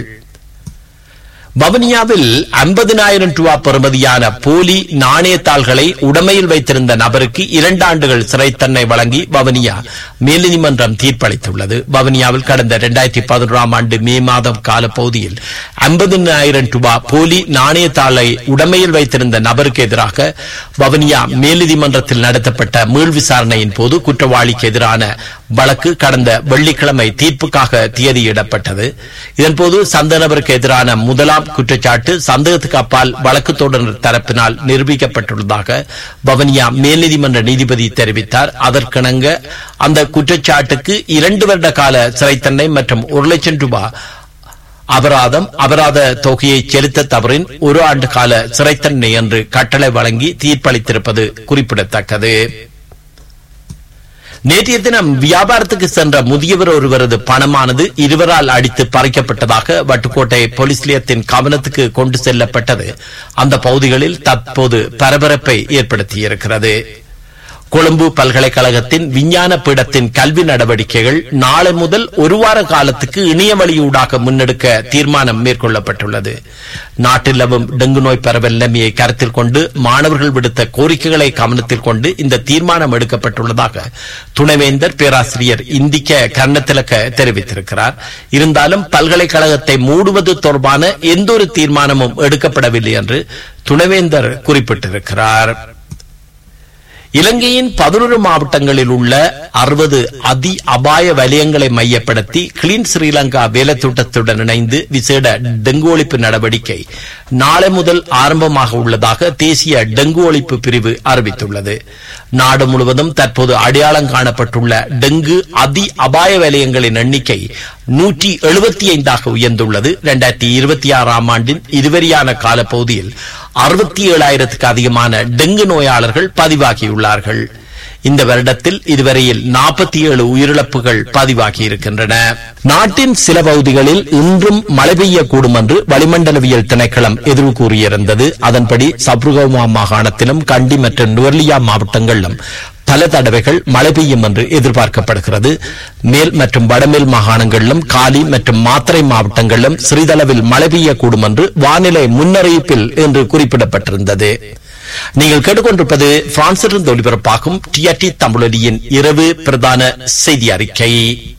வவுனியாவில் ஐம்பதினாயிரம் ரூபாய் பெறுமதியான போலி நாணயத்தாள்களை உடமையில் வைத்திருந்த நபருக்கு இரண்டு ஆண்டுகள் சிறை தண்டனை வழங்கி வவுனியா மேல்நீதிமன்றம் தீர்ப்பளித்துள்ளது வவுனியாவில் கடந்த இரண்டாயிரத்தி பதினோராம் ஆண்டு மே மாதம் காலப்பகுதியில் ஐம்பதினாயிரம் ரூபாய் போலி நாணயத்தாளை உடமையில் வைத்திருந்த நபருக்கு எதிராக வவுனியா மேல்நீதிமன்றத்தில் நடத்தப்பட்ட மீள் விசாரணையின் போது குற்றவாளிக்கு எதிரான வழக்கு கடந்த வெள்ளிக்கிழமை தீர்ப்புக்காக தேதியிடப்பட்டது இதன்போது சந்த நபருக்கு எதிரான முதலாம் குற்றச்சாட்டு சந்தேகத்துக்கு அப்பால் வழக்கு தொடர் தரப்பினால் நிரூபிக்கப்பட்டுள்ளதாக வவனியா மேல்நீதிமன்ற நீதிபதி தெரிவித்தார் அதற்கிணங்க அந்த குற்றச்சாட்டுக்கு இரண்டு வருட கால சிறை தண்டனை மற்றும் ஒரு லட்சம் ரூபாய் அபராதம் அபராத தொகையை செலுத்த தவறின் ஒரு ஆண்டு கால சிறை தண்டனை என்று கட்டளை வழங்கி தீர்ப்பளித்திருப்பது குறிப்பிடத்தக்கது நேற்றைய தினம் வியாபாரத்துக்கு சென்ற முதியவர் ஒருவரது பணமானது இருவரால் அடித்து பறிக்கப்பட்டதாக வட்டுக்கோட்டை போலீஸ் நிலையத்தின் கவனத்துக்கு கொண்டு செல்லப்பட்டது அந்த பகுதிகளில் தற்போது பரபரப்பை ஏற்படுத்தியிருக்கிறது கொழும்பு பல்கலைக்கழகத்தின் விஞ்ஞான பீடத்தின் கல்வி நடவடிக்கைகள் நாளை முதல் ஒரு வார காலத்துக்கு இணைய வழியூடாக முன்னெடுக்க தீர்மானம் மேற்கொள்ளப்பட்டுள்ளது நாட்டில் நிலவும் டெங்கு நோய் பரவல் நிலைமையை கருத்தில் கொண்டு மாணவர்கள் விடுத்த கோரிக்கைகளை கவனத்தில் கொண்டு இந்த தீர்மானம் எடுக்கப்பட்டுள்ளதாக துணைவேந்தர் பேராசிரியர் இந்திக்க கர்ணத்திலக்க தெரிவித்திருக்கிறார் இருந்தாலும் பல்கலைக்கழகத்தை மூடுவது தொடர்பான எந்த ஒரு தீர்மானமும் எடுக்கப்படவில்லை என்று துணைவேந்தர் குறிப்பிட்டிருக்கிறார் இலங்கையின் பதினொரு மாவட்டங்களில் உள்ள அறுபது அதி அபாய வலயங்களை மையப்படுத்தி கிளீன் ஸ்ரீலங்கா வேலைத்திட்டத்துடன் இணைந்து விசேட டெங்கு ஒழிப்பு நடவடிக்கை நாளை முதல் ஆரம்பமாக உள்ளதாக தேசிய டெங்கு ஒழிப்பு பிரிவு அறிவித்துள்ளது நாடு முழுவதும் தற்போது அடையாளம் காணப்பட்டுள்ள டெங்கு அதி அபாய வலயங்களின் எண்ணிக்கை நூற்றி எழுபத்தி ஐந்தாக உயர்ந்துள்ளது இரண்டாயிரத்தி இருபத்தி ஆறாம் ஆண்டின் இருவரியான காலப்பகுதியில் அறுபத்தி ஏழாயிரத்துக்கு அதிகமான டெங்கு நோயாளர்கள் பதிவாகியுள்ளார்கள் இந்த வருடத்தில் இதுவரையில் நாற்பத்தி ஏழு உயிரிழப்புகள் பதிவாகி இருக்கின்றன நாட்டின் சில பகுதிகளில் இன்றும் மழை பெய்யக்கூடும் என்று வளிமண்டலவியல் திணைக்களம் எதிர்வு கூறியிருந்தது அதன்படி சப்ருகமா மாகாணத்திலும் கண்டி மற்றும் நுவர்லியா மாவட்டங்களிலும் பல தடவைகள் மழை பெய்யும் என்று எதிர்பார்க்கப்படுகிறது மேல் மற்றும் வடமேல் மாகாணங்களிலும் காலி மற்றும் மாத்திரை மாவட்டங்களிலும் சிறிதளவில் மழை பெய்யக்கூடும் என்று வானிலை முன்னறிவிப்பில் என்று குறிப்பிடப்பட்டிருந்தது நீங்கள் கேட்டுக்கொண்டிருப்பது பிரான்சிலிருந்து ஒலிபரப்பாகும் டிஆர்டி தமிழொலியின் இரவு பிரதான செய்தி அறிக்கை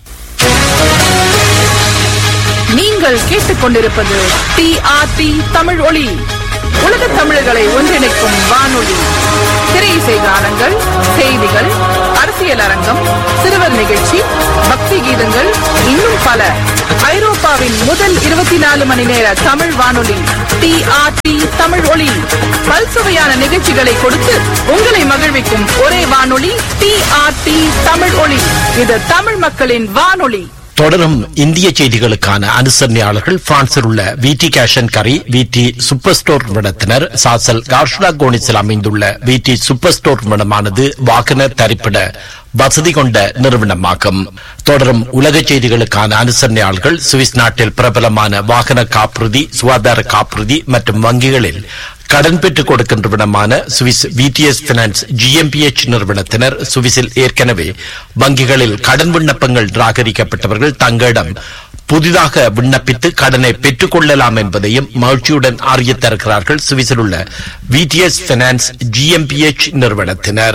நீங்கள் கேட்டுக்கொண்டிருப்பது டிஆர்டி தமிழ் ஒளி உலக தமிழர்களை ஒன்றிணைக்கும் வானொலி திரையிசை கானங்கள் செய்திகள் அரசியல் அரங்கம் சிறுவர் நிகழ்ச்சி பக்தி கீதங்கள் இன்னும் பல ஐரோப்பாவின் முதல் இருபத்தி நாலு மணி நேர தமிழ் வானொலி டிஆர்டி தமிழ் ஒளி பல்சுவையான நிகழ்ச்சிகளை கொடுத்து உங்களை மகிழ்விக்கும் ஒரே வானொலி டிஆர்டி தமிழ் ஒளி இது தமிழ் மக்களின் வானொலி தொடரும் இந்திய செய்திகளுக்கான அனுசரணையாளர்கள் பிரான்சில் உள்ள விடி கேஷன் கரி விடி சூப்பர் ஸ்டோர் நிறுவனத்தினர் சாசல் கார்ஷ்லா கோனிஸில் அமைந்துள்ள விடி சூப்பர் ஸ்டோர் நிறுவனமானது வாகன தரிப்பிட வசதி கொண்ட நிறுவனமாகும் தொடரும் உலக செய்திகளுக்கான அனுசரணையாளர்கள் சுவிஸ் நாட்டில் பிரபலமான வாகன காப்புறுதி சுகாதார காப்புறுதி மற்றும் வங்கிகளில் கடன் பெற்றுக் கொடுக்கின்ற விடமான சுவிஸ் விடிஎஸ் பினான்ஸ் ஜிஎம்பிஎச் நிறுவனத்தினர் சுவிஸில் ஏற்கனவே வங்கிகளில் கடன் விண்ணப்பங்கள் நிராகரிக்கப்பட்டவர்கள் தங்களிடம் புதிதாக விண்ணப்பித்து கடனை பெற்றுக் கொள்ளலாம் என்பதையும் மகிழ்ச்சியுடன் அறியத் தருகிறார்கள் சுவிஸில் உள்ள விடிஎஸ் பினான்ஸ் ஜிஎம்பிஎச் நிறுவனத்தினர்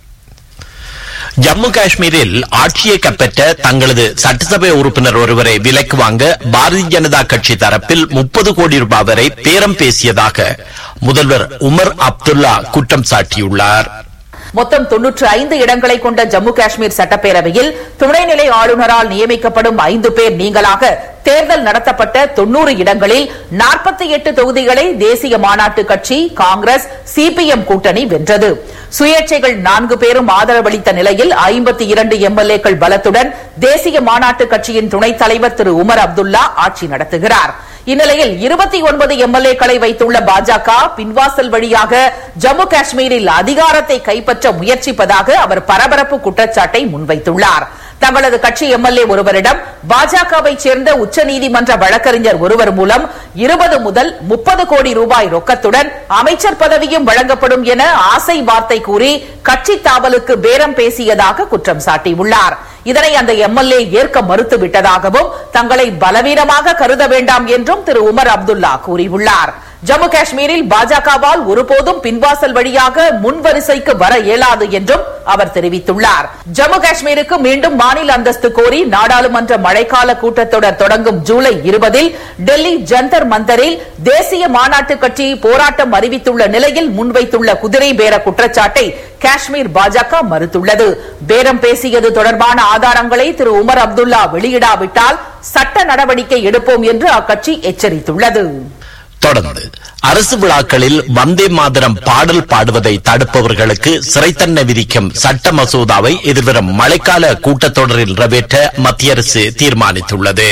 ஜம்மு காஷ்மீரில் ஆட்சியை கைப்பற்ற தங்களது சட்டசபை உறுப்பினர் ஒருவரை விலைக்கு வாங்க பாரதிய ஜனதா கட்சி தரப்பில் முப்பது கோடி ரூபாய் வரை பேரம் பேசியதாக முதல்வர் உமர் அப்துல்லா குற்றம் சாட்டியுள்ளார் மொத்தம் தொன்னூற்று ஐந்து இடங்களை கொண்ட ஜம்மு காஷ்மீர் சட்டப்பேரவையில் துணைநிலை ஆளுநரால் நியமிக்கப்படும் ஐந்து பேர் நீங்களாக தேர்தல் நடத்தப்பட்ட தொன்னூறு இடங்களில் நாற்பத்தி எட்டு தொகுதிகளை தேசிய மாநாட்டு கட்சி காங்கிரஸ் சிபிஎம் கூட்டணி வென்றது சுயேட்சைகள் நான்கு பேரும் ஆதரவளித்த நிலையில் ஐம்பத்தி இரண்டு எம்எல்ஏக்கள் பலத்துடன் தேசிய மாநாட்டு கட்சியின் துணைத் தலைவர் திரு உமர் அப்துல்லா ஆட்சி நடத்துகிறார் இந்நிலையில் இருபத்தி ஒன்பது எம்எல்ஏக்களை வைத்துள்ள பாஜக பின்வாசல் வழியாக ஜம்மு காஷ்மீரில் அதிகாரத்தை கைப்பற்ற முயற்சிப்பதாக அவர் பரபரப்பு குற்றச்சாட்டை முன்வைத்துள்ளார் தங்களது கட்சி எம்எல்ஏ ஒருவரிடம் பாஜகவை சேர்ந்த உச்சநீதிமன்ற வழக்கறிஞர் ஒருவர் மூலம் இருபது முதல் முப்பது கோடி ரூபாய் ரொக்கத்துடன் அமைச்சர் பதவியும் வழங்கப்படும் என ஆசை வார்த்தை கூறி கட்சி தாவலுக்கு பேரம் பேசியதாக குற்றம் சாட்டியுள்ளார் இதனை அந்த எம்எல்ஏ ஏற்க மறுத்துவிட்டதாகவும் தங்களை பலவீனமாக கருத வேண்டாம் என்றும் திரு உமர் அப்துல்லா கூறியுள்ளார் ஜம்மு காஷ்மீரில் பாஜகவால் ஒருபோதும் பின்வாசல் வழியாக முன்வரிசைக்கு வர இயலாது என்றும் அவர் தெரிவித்துள்ளார் ஜம்மு காஷ்மீருக்கு மீண்டும் மாநில அந்தஸ்து கோரி நாடாளுமன்ற மழைக்கால கூட்டத்தொடர் தொடங்கும் ஜூலை இருபதில் டெல்லி ஜந்தர் மந்தரில் தேசிய மாநாட்டு கட்சி போராட்டம் அறிவித்துள்ள நிலையில் முன்வைத்துள்ள குதிரை பேர குற்றச்சாட்டை காஷ்மீர் பாஜக மறுத்துள்ளது பேரம் பேசியது தொடர்பான ஆதாரங்களை திரு உமர் அப்துல்லா வெளியிடாவிட்டால் சட்ட நடவடிக்கை எடுப்போம் என்று அக்கட்சி எச்சரித்துள்ளது தொடர்ந்து அரசு விழாக்களில் வந்தே மாதரம் பாடல் பாடுவதை தடுப்பவர்களுக்கு சிறை தண்டனை விதிக்கும் சட்ட மசோதாவை எதிர்வரும் மழைக்கால கூட்டத்தொடரில் நிறைவேற்ற மத்திய அரசு தீர்மானித்துள்ளது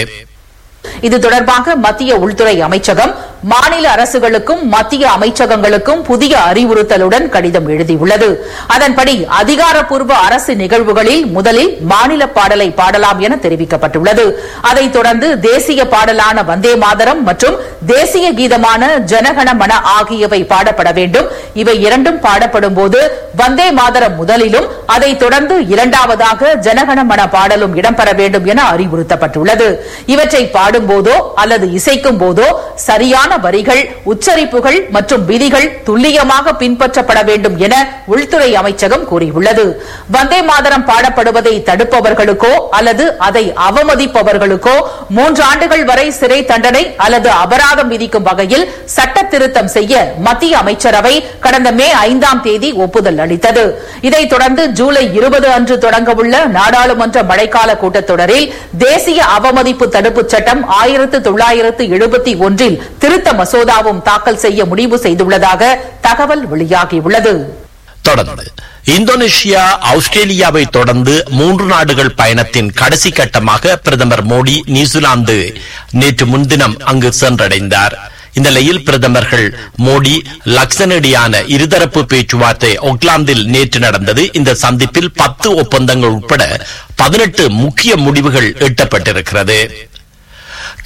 இது தொடர்பாக மத்திய உள்துறை அமைச்சகம் மாநில அரசுகளுக்கும் மத்திய அமைச்சகங்களுக்கும் புதிய அறிவுறுத்தலுடன் கடிதம் எழுதியுள்ளது அதன்படி அதிகாரப்பூர்வ அரசு நிகழ்வுகளில் முதலில் மாநில பாடலை பாடலாம் என தெரிவிக்கப்பட்டுள்ளது அதைத் தொடர்ந்து தேசிய பாடலான வந்தே மாதரம் மற்றும் தேசிய கீதமான ஜனகண மன ஆகியவை பாடப்பட வேண்டும் இவை இரண்டும் பாடப்படும் போது வந்தே மாதரம் முதலிலும் அதைத் தொடர்ந்து இரண்டாவதாக ஜனகண மன பாடலும் இடம்பெற வேண்டும் என அறிவுறுத்தப்பட்டுள்ளது இவற்றை பாடும்போதோ அல்லது இசைக்கும் போதோ சரியான வரிகள் உச்சரிப்புகள் மற்றும் விதிகள் துல்லியமாக பின்பற்றப்பட வேண்டும் என உள்துறை அமைச்சகம் கூறியுள்ளது வந்தே மாதரம் பாடப்படுவதை தடுப்பவர்களுக்கோ அல்லது அதை அவமதிப்பவர்களுக்கோ மூன்று ஆண்டுகள் வரை சிறை தண்டனை அல்லது அபராதம் விதிக்கும் வகையில் சட்ட திருத்தம் செய்ய மத்திய அமைச்சரவை கடந்த மே ஐந்தாம் தேதி ஒப்புதல் அளித்தது இதைத் தொடர்ந்து ஜூலை இருபது அன்று தொடங்கவுள்ள நாடாளுமன்ற மழைக்கால கூட்டத்தொடரில் தேசிய அவமதிப்பு தடுப்புச் சட்டம் ஆயிரத்து தொள்ளாயிரத்து எழுபத்தி ஒன்றில் திருத்த மசோதாவும் தாக்கல் செய்ய முடிவு செய்துள்ளதாக தகவல் வெளியாகியுள்ளது தொடர்ந்து இந்தோனேஷியா ஆஸ்திரேலியாவை தொடர்ந்து மூன்று நாடுகள் பயணத்தின் கடைசி கட்டமாக பிரதமர் மோடி நியூசிலாந்து நேற்று முன்தினம் அங்கு சென்றடைந்தார் இந்த நிலையில் பிரதமர்கள் மோடி லக்சன் இடையான இருதரப்பு பேச்சுவார்த்தை ஒக்லாந்தில் நேற்று நடந்தது இந்த சந்திப்பில் பத்து ஒப்பந்தங்கள் உட்பட பதினெட்டு முக்கிய முடிவுகள் எட்டப்பட்டிருக்கிறது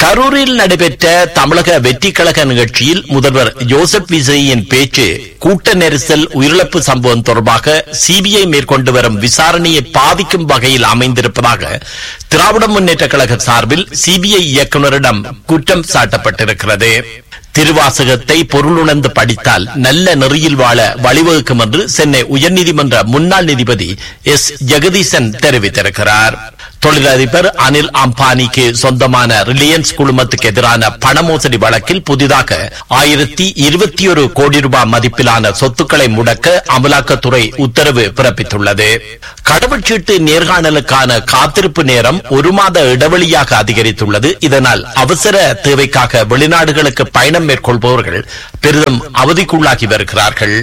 கரூரில் நடைபெற்ற தமிழக வெற்றி கழக நிகழ்ச்சியில் முதல்வர் ஜோசப் விஜயின் பேச்சு கூட்ட நெரிசல் உயிரிழப்பு சம்பவம் தொடர்பாக சிபிஐ மேற்கொண்டு வரும் விசாரணையை பாதிக்கும் வகையில் அமைந்திருப்பதாக திராவிட முன்னேற்ற கழக சார்பில் சிபிஐ இயக்குநரிடம் குற்றம் சாட்டப்பட்டிருக்கிறது திருவாசகத்தை பொருளுணர்ந்து படித்தால் நல்ல நெறியில் வாழ வழிவகுக்கும் என்று சென்னை உயர்நீதிமன்ற முன்னாள் நீதிபதி எஸ் ஜெகதீசன் தெரிவித்திருக்கிறார் தொழிலதிபர் அனில் அம்பானிக்கு சொந்தமான ரிலையன்ஸ் குழுமத்துக்கு எதிரான பண மோசடி வழக்கில் புதிதாக ஆயிரத்தி இருபத்தி ஒரு கோடி ரூபாய் மதிப்பிலான சொத்துக்களை முடக்க அமலாக்கத்துறை உத்தரவு பிறப்பித்துள்ளது கடவுச்சீட்டு நேர்காணலுக்கான காத்திருப்பு நேரம் ஒரு மாத இடைவெளியாக அதிகரித்துள்ளது இதனால் அவசர தேவைக்காக வெளிநாடுகளுக்கு பயணம் மேற்கொள்பவர்கள் பெரிதும் அவதிக்குள்ளாகி வருகிறார்கள்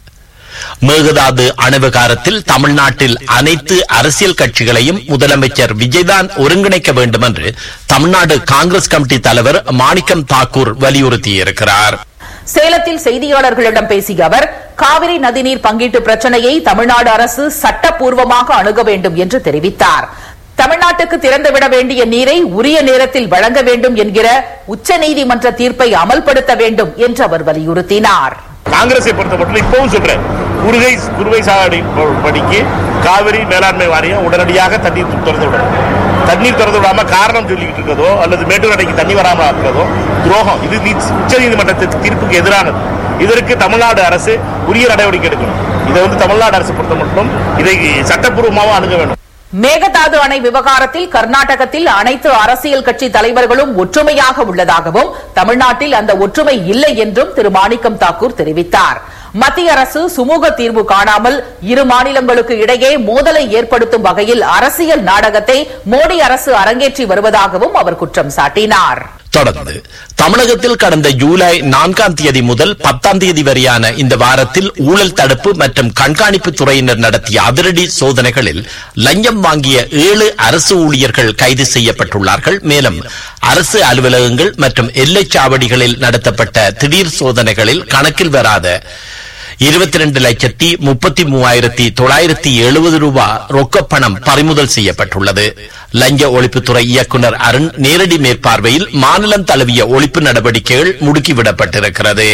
மேகதாது அணு விவகாரத்தில் தமிழ்நாட்டில் அனைத்து அரசியல் கட்சிகளையும் முதலமைச்சர் விஜய்தான் ஒருங்கிணைக்க வேண்டும் என்று தமிழ்நாடு காங்கிரஸ் கமிட்டி தலைவர் மாணிக்கம் தாக்கூர் வலியுறுத்தியிருக்கிறார் சேலத்தில் செய்தியாளர்களிடம் பேசிய அவர் காவிரி நதிநீர் பங்கீட்டு பிரச்சனையை தமிழ்நாடு அரசு சட்டப்பூர்வமாக அணுக வேண்டும் என்று தெரிவித்தார் தமிழ்நாட்டுக்கு திறந்துவிட வேண்டிய நீரை உரிய நேரத்தில் வழங்க வேண்டும் என்கிற உச்சநீதிமன்ற தீர்ப்பை அமல்படுத்த வேண்டும் என்று அவர் வலியுறுத்தினார் காங்கிரஸை பொறுத்த மட்டும் இப்பவும் சொல்றேன் குறுகை குறுவை சாகுபடி படிக்கு காவிரி மேலாண்மை வாரியம் உடனடியாக தண்ணீர் திறந்து விடணும் தண்ணீர் திறந்து விடாம காரணம் சொல்லிக்கிட்டு இருக்கிறதோ அல்லது மேட்டூர் அணைக்கு தண்ணி வராமல் இருக்கிறதோ துரோகம் இது உச்ச நீதிமன்றத்திற்கு தீர்ப்புக்கு எதிரானது இதற்கு தமிழ்நாடு அரசு உரிய நடவடிக்கை எடுக்கணும் இதை வந்து தமிழ்நாடு அரசு பொறுத்த மட்டும் இதை சட்டப்பூர்வமாக அணுக வேண்டும் மேகதாது அணை விவகாரத்தில் கர்நாடகத்தில் அனைத்து அரசியல் கட்சி தலைவர்களும் ஒற்றுமையாக உள்ளதாகவும் தமிழ்நாட்டில் அந்த ஒற்றுமை இல்லை என்றும் திரு மாணிக்கம் தாக்கூர் தெரிவித்தார் மத்திய அரசு சுமூக தீர்வு காணாமல் இரு மாநிலங்களுக்கு இடையே மோதலை ஏற்படுத்தும் வகையில் அரசியல் நாடகத்தை மோடி அரசு அரங்கேற்றி வருவதாகவும் அவர் குற்றம் சாட்டினார் தொடர்ந்து தமிழகத்தில் கடந்த ஜூலை நான்காம் தேதி முதல் பத்தாம் தேதி வரையான இந்த வாரத்தில் ஊழல் தடுப்பு மற்றும் கண்காணிப்பு துறையினர் நடத்திய அதிரடி சோதனைகளில் லஞ்சம் வாங்கிய ஏழு அரசு ஊழியர்கள் கைது செய்யப்பட்டுள்ளார்கள் மேலும் அரசு அலுவலகங்கள் மற்றும் எல்லைச் சாவடிகளில் நடத்தப்பட்ட திடீர் சோதனைகளில் கணக்கில் வராத இருபத்தி ரெண்டு லட்சத்தி முப்பத்தி மூவாயிரத்தி தொள்ளாயிரத்தி எழுபது ரூபாய் ரொக்கப்பணம் பறிமுதல் செய்யப்பட்டுள்ளது லஞ்ச ஒழிப்புத்துறை இயக்குநர் அருண் நேரடி மேற்பார்வையில் மாநிலம் தழுவிய ஒழிப்பு நடவடிக்கைகள் முடுக்கிவிடப்பட்டிருக்கிறது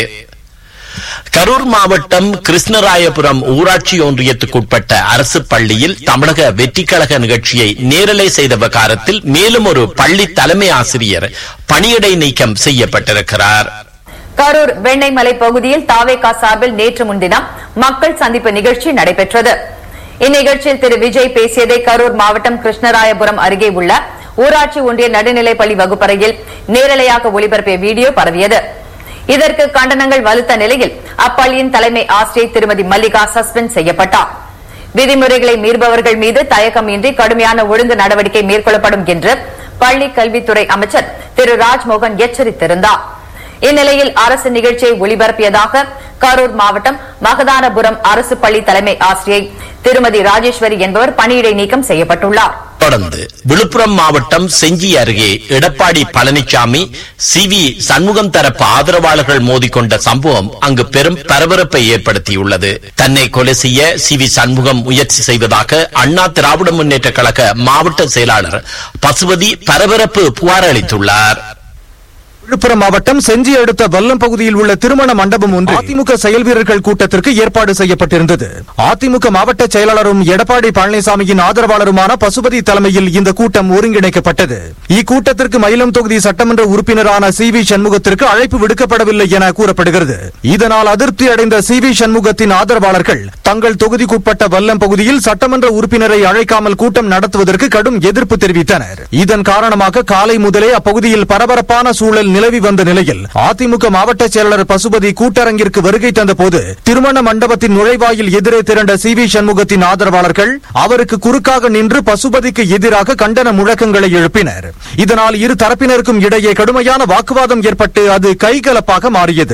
கரூர் மாவட்டம் கிருஷ்ணராயபுரம் ஊராட்சி ஒன்றியத்துக்குட்பட்ட அரசு பள்ளியில் தமிழக வெற்றிக் கழக நிகழ்ச்சியை நேரலை செய்த விவகாரத்தில் மேலும் ஒரு பள்ளி தலைமை ஆசிரியர் பணியிடை நீக்கம் செய்யப்பட்டிருக்கிறார் கரூர் வெண்ணெய்மலை பகுதியில் தாவேகா சார்பில் நேற்று முன்தினம் மக்கள் சந்திப்பு நிகழ்ச்சி நடைபெற்றது இந்நிகழ்ச்சியில் திரு விஜய் பேசியதை கரூர் மாவட்டம் கிருஷ்ணராயபுரம் அருகே உள்ள ஊராட்சி ஒன்றிய நடுநிலைப்பள்ளி வகுப்பறையில் நேரலையாக ஒளிபரப்பிய வீடியோ பரவியது இதற்கு கண்டனங்கள் வலுத்த நிலையில் அப்பள்ளியின் தலைமை ஆசிரியர் திருமதி மல்லிகா சஸ்பெண்ட் செய்யப்பட்டார் விதிமுறைகளை மீறுபவர்கள் மீது தயக்கமின்றி கடுமையான ஒழுங்கு நடவடிக்கை மேற்கொள்ளப்படும் என்று பள்ளி கல்வித்துறை அமைச்சர் திரு ராஜ்மோகன் எச்சரித்திருந்தார் இந்நிலையில் அரசு நிகழ்ச்சியை ஒளிபரப்பியதாக கரூர் மாவட்டம் மகதானபுரம் அரசு பள்ளி தலைமை ஆசிரியை திருமதி ராஜேஸ்வரி என்பவர் பணியிடை நீக்கம் செய்யப்பட்டுள்ளார் தொடர்ந்து விழுப்புரம் மாவட்டம் செஞ்சி அருகே எடப்பாடி பழனிசாமி சி வி சண்முகம் தரப்பு ஆதரவாளர்கள் மோதிக்கொண்ட சம்பவம் அங்கு பெரும் பரபரப்பை ஏற்படுத்தியுள்ளது தன்னை கொலை செய்ய சி வி சண்முகம் முயற்சி செய்வதாக அண்ணா திராவிட முன்னேற்ற கழக மாவட்ட செயலாளர் பசுபதி பரபரப்பு புகார் அளித்துள்ளார் விழுப்புரம் மாவட்டம் செஞ்சி அடுத்த வல்லம் பகுதியில் உள்ள திருமண மண்டபம் ஒன்று அதிமுக செயல் வீரர்கள் கூட்டத்திற்கு ஏற்பாடு செய்யப்பட்டிருந்தது அதிமுக மாவட்ட செயலாளரும் எடப்பாடி பழனிசாமியின் ஆதரவாளருமான பசுபதி தலைமையில் இந்த கூட்டம் ஒருங்கிணைக்கப்பட்டது இக்கூட்டத்திற்கு மயிலம் தொகுதி சட்டமன்ற உறுப்பினரான சி வி சண்முகத்திற்கு அழைப்பு விடுக்கப்படவில்லை என கூறப்படுகிறது இதனால் அதிருப்தி அடைந்த சி வி சண்முகத்தின் ஆதரவாளர்கள் தங்கள் தொகுதிக்குட்பட்ட வல்லம் பகுதியில் சட்டமன்ற உறுப்பினரை அழைக்காமல் கூட்டம் நடத்துவதற்கு கடும் எதிர்ப்பு தெரிவித்தனர் இதன் காரணமாக காலை முதலே அப்பகுதியில் பரபரப்பான சூழல் நிலவி வந்த நிலையில் அதிமுக மாவட்ட செயலாளர் பசுபதி கூட்டரங்கிற்கு வருகை தந்தபோது திருமண மண்டபத்தின் நுழைவாயில் எதிரே திரண்ட சி வி சண்முகத்தின் ஆதரவாளர்கள் அவருக்கு குறுக்காக நின்று பசுபதிக்கு எதிராக கண்டன முழக்கங்களை எழுப்பினர் இதனால் இரு தரப்பினருக்கும் இடையே கடுமையான வாக்குவாதம் ஏற்பட்டு அது கைகலப்பாக மாறியது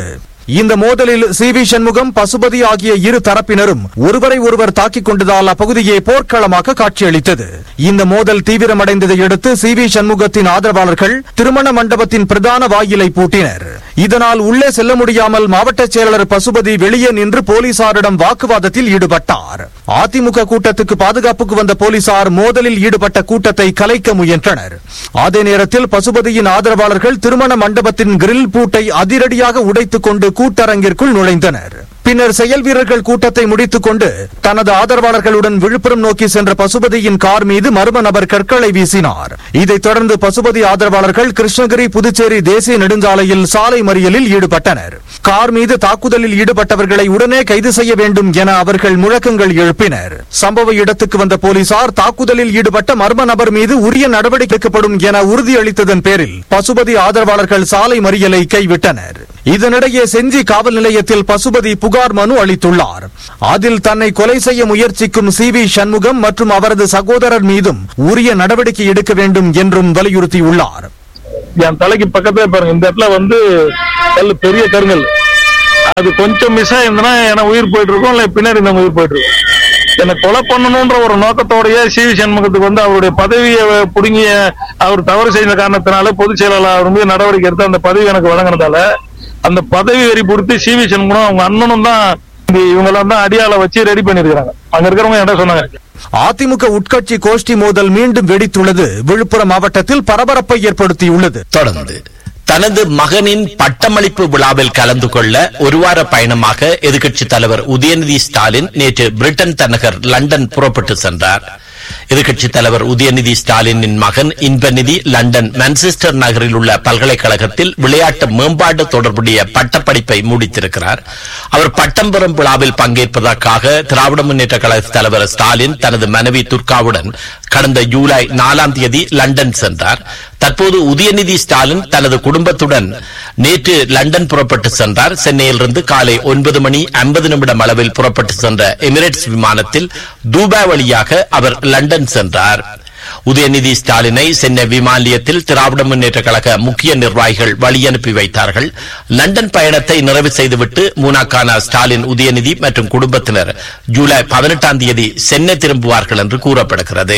இந்த மோதலில் சி வி சண்முகம் பசுபதி ஆகிய இரு தரப்பினரும் ஒருவரை ஒருவர் தாக்கிக் கொண்டதால் அப்பகுதியே போர்க்களமாக காட்சியளித்தது இந்த மோதல் தீவிரமடைந்ததை அடுத்து சி வி சண்முகத்தின் ஆதரவாளர்கள் திருமண மண்டபத்தின் பிரதான வாயிலை பூட்டினர் இதனால் உள்ளே செல்ல முடியாமல் மாவட்ட செயலாளர் பசுபதி வெளியே நின்று போலீசாரிடம் வாக்குவாதத்தில் ஈடுபட்டார் அதிமுக கூட்டத்துக்கு பாதுகாப்புக்கு வந்த போலீசார் மோதலில் ஈடுபட்ட கூட்டத்தை கலைக்க முயன்றனர் அதே நேரத்தில் பசுபதியின் ஆதரவாளர்கள் திருமண மண்டபத்தின் கிரில் பூட்டை அதிரடியாக உடைத்துக் கொண்டு கூட்டரங்கிற்குள் நுழைந்தனர் பின்னர் செயல் வீரர்கள் கூட்டத்தை முடித்துக் கொண்டு தனது ஆதரவாளர்களுடன் விழுப்புரம் நோக்கி சென்ற பசுபதியின் கார் மீது மர்ம நபர் கற்களை வீசினார் இதைத் தொடர்ந்து பசுபதி ஆதரவாளர்கள் கிருஷ்ணகிரி புதுச்சேரி தேசிய நெடுஞ்சாலையில் சாலை மறியலில் ஈடுபட்டனர் கார் மீது தாக்குதலில் ஈடுபட்டவர்களை உடனே கைது செய்ய வேண்டும் என அவர்கள் முழக்கங்கள் எழுப்பினர் சம்பவ இடத்துக்கு வந்த போலீசார் தாக்குதலில் ஈடுபட்ட மர்ம நபர் மீது உரிய நடவடிக்கை எடுக்கப்படும் என உறுதியளித்ததன் பேரில் பசுபதி ஆதரவாளர்கள் சாலை மறியலை கைவிட்டனர் இதனிடையே செஞ்சி காவல் நிலையத்தில் பசுபதி புகார் மனு அளித்துள்ளார் அதில் தன்னை கொலை செய்ய முயற்சிக்கும் சி வி சண்முகம் மற்றும் அவரது சகோதரர் மீதும் உரிய நடவடிக்கை எடுக்க வேண்டும் என்றும் வலியுறுத்தியுள்ளார் என் தலைக்கு பக்கத்துல பாருங்க இந்த இடத்துல வந்து கல்லு பெரிய கருங்கல் அது கொஞ்சம் மிஸ் ஆயிருந்தனா எனக்கு உயிர் போயிட்டு இருக்கும் இல்ல பின்னாடி நம்ம உயிர் போயிட்டு இருக்கும் என்னை கொலை பண்ணணும்ன்ற ஒரு நோக்கத்தோடய சி வி சண்முகத்துக்கு வந்து அவருடைய பதவியை புடுங்கிய அவர் தவறு செய்த காரணத்தினால பொதுச் செயலாளர் அவர் மீது நடவடிக்கை எடுத்து அந்த பதவி எனக்கு வழங்கினதால அந்த பதவி வெறி பொறுத்து சி வி சண்முகம் அவங்க அண்ணனும் தான் இந்த இவங்கெல்லாம் தான் அடியாள வச்சு ரெடி பண்ணிருக்காங்க அங்க இருக்கிறவங்க என்ன சொன்னாங்க அதிமுக உட்கட்சி கோஷ்டி மோதல் மீண்டும் வெடித்துள்ளது விழுப்புரம் மாவட்டத்தில் பரபரப்பை ஏற்படுத்தியுள்ளது தொடர்ந்து தனது மகனின் பட்டமளிப்பு விழாவில் கலந்து கொள்ள ஒரு வார பயணமாக எதிர்க்கட்சித் தலைவர் உதயநிதி ஸ்டாலின் நேற்று பிரிட்டன் தலைநகர் லண்டன் புறப்பட்டு சென்றார் எதிர்க்கட்சித் தலைவர் உதயநிதி ஸ்டாலினின் மகன் இன்பநிதி லண்டன் மான்செஸ்டர் நகரில் உள்ள பல்கலைக்கழகத்தில் விளையாட்டு மேம்பாடு தொடர்புடைய பட்டப்படிப்பை முடித்திருக்கிறார் அவர் பட்டம் பெறும் விழாவில் பங்கேற்பதற்காக திராவிட முன்னேற்ற கழக தலைவர் ஸ்டாலின் தனது மனைவி துர்காவுடன் கடந்த ஜூலை நாலாம் தேதி லண்டன் சென்றார் தற்போது உதயநிதி ஸ்டாலின் தனது குடும்பத்துடன் நேற்று லண்டன் புறப்பட்டு சென்றார் சென்னையிலிருந்து காலை ஒன்பது மணி ஐம்பது நிமிடம் அளவில் புறப்பட்டு சென்ற எமிரேட்ஸ் விமானத்தில் தூபாய் வழியாக அவர் லண்டன் சென்றார் உதயநிதி ஸ்டாலினை சென்னை விமான நிலையத்தில் திராவிட முன்னேற்ற கழக முக்கிய நிர்வாகிகள் வழியனுப்பி வைத்தார்கள் லண்டன் பயணத்தை நிறைவு செய்துவிட்டு மூனாக்கான ஸ்டாலின் உதயநிதி மற்றும் குடும்பத்தினர் ஜூலை பதினெட்டாம் தேதி சென்னை திரும்புவார்கள் என்று கூறப்படுகிறது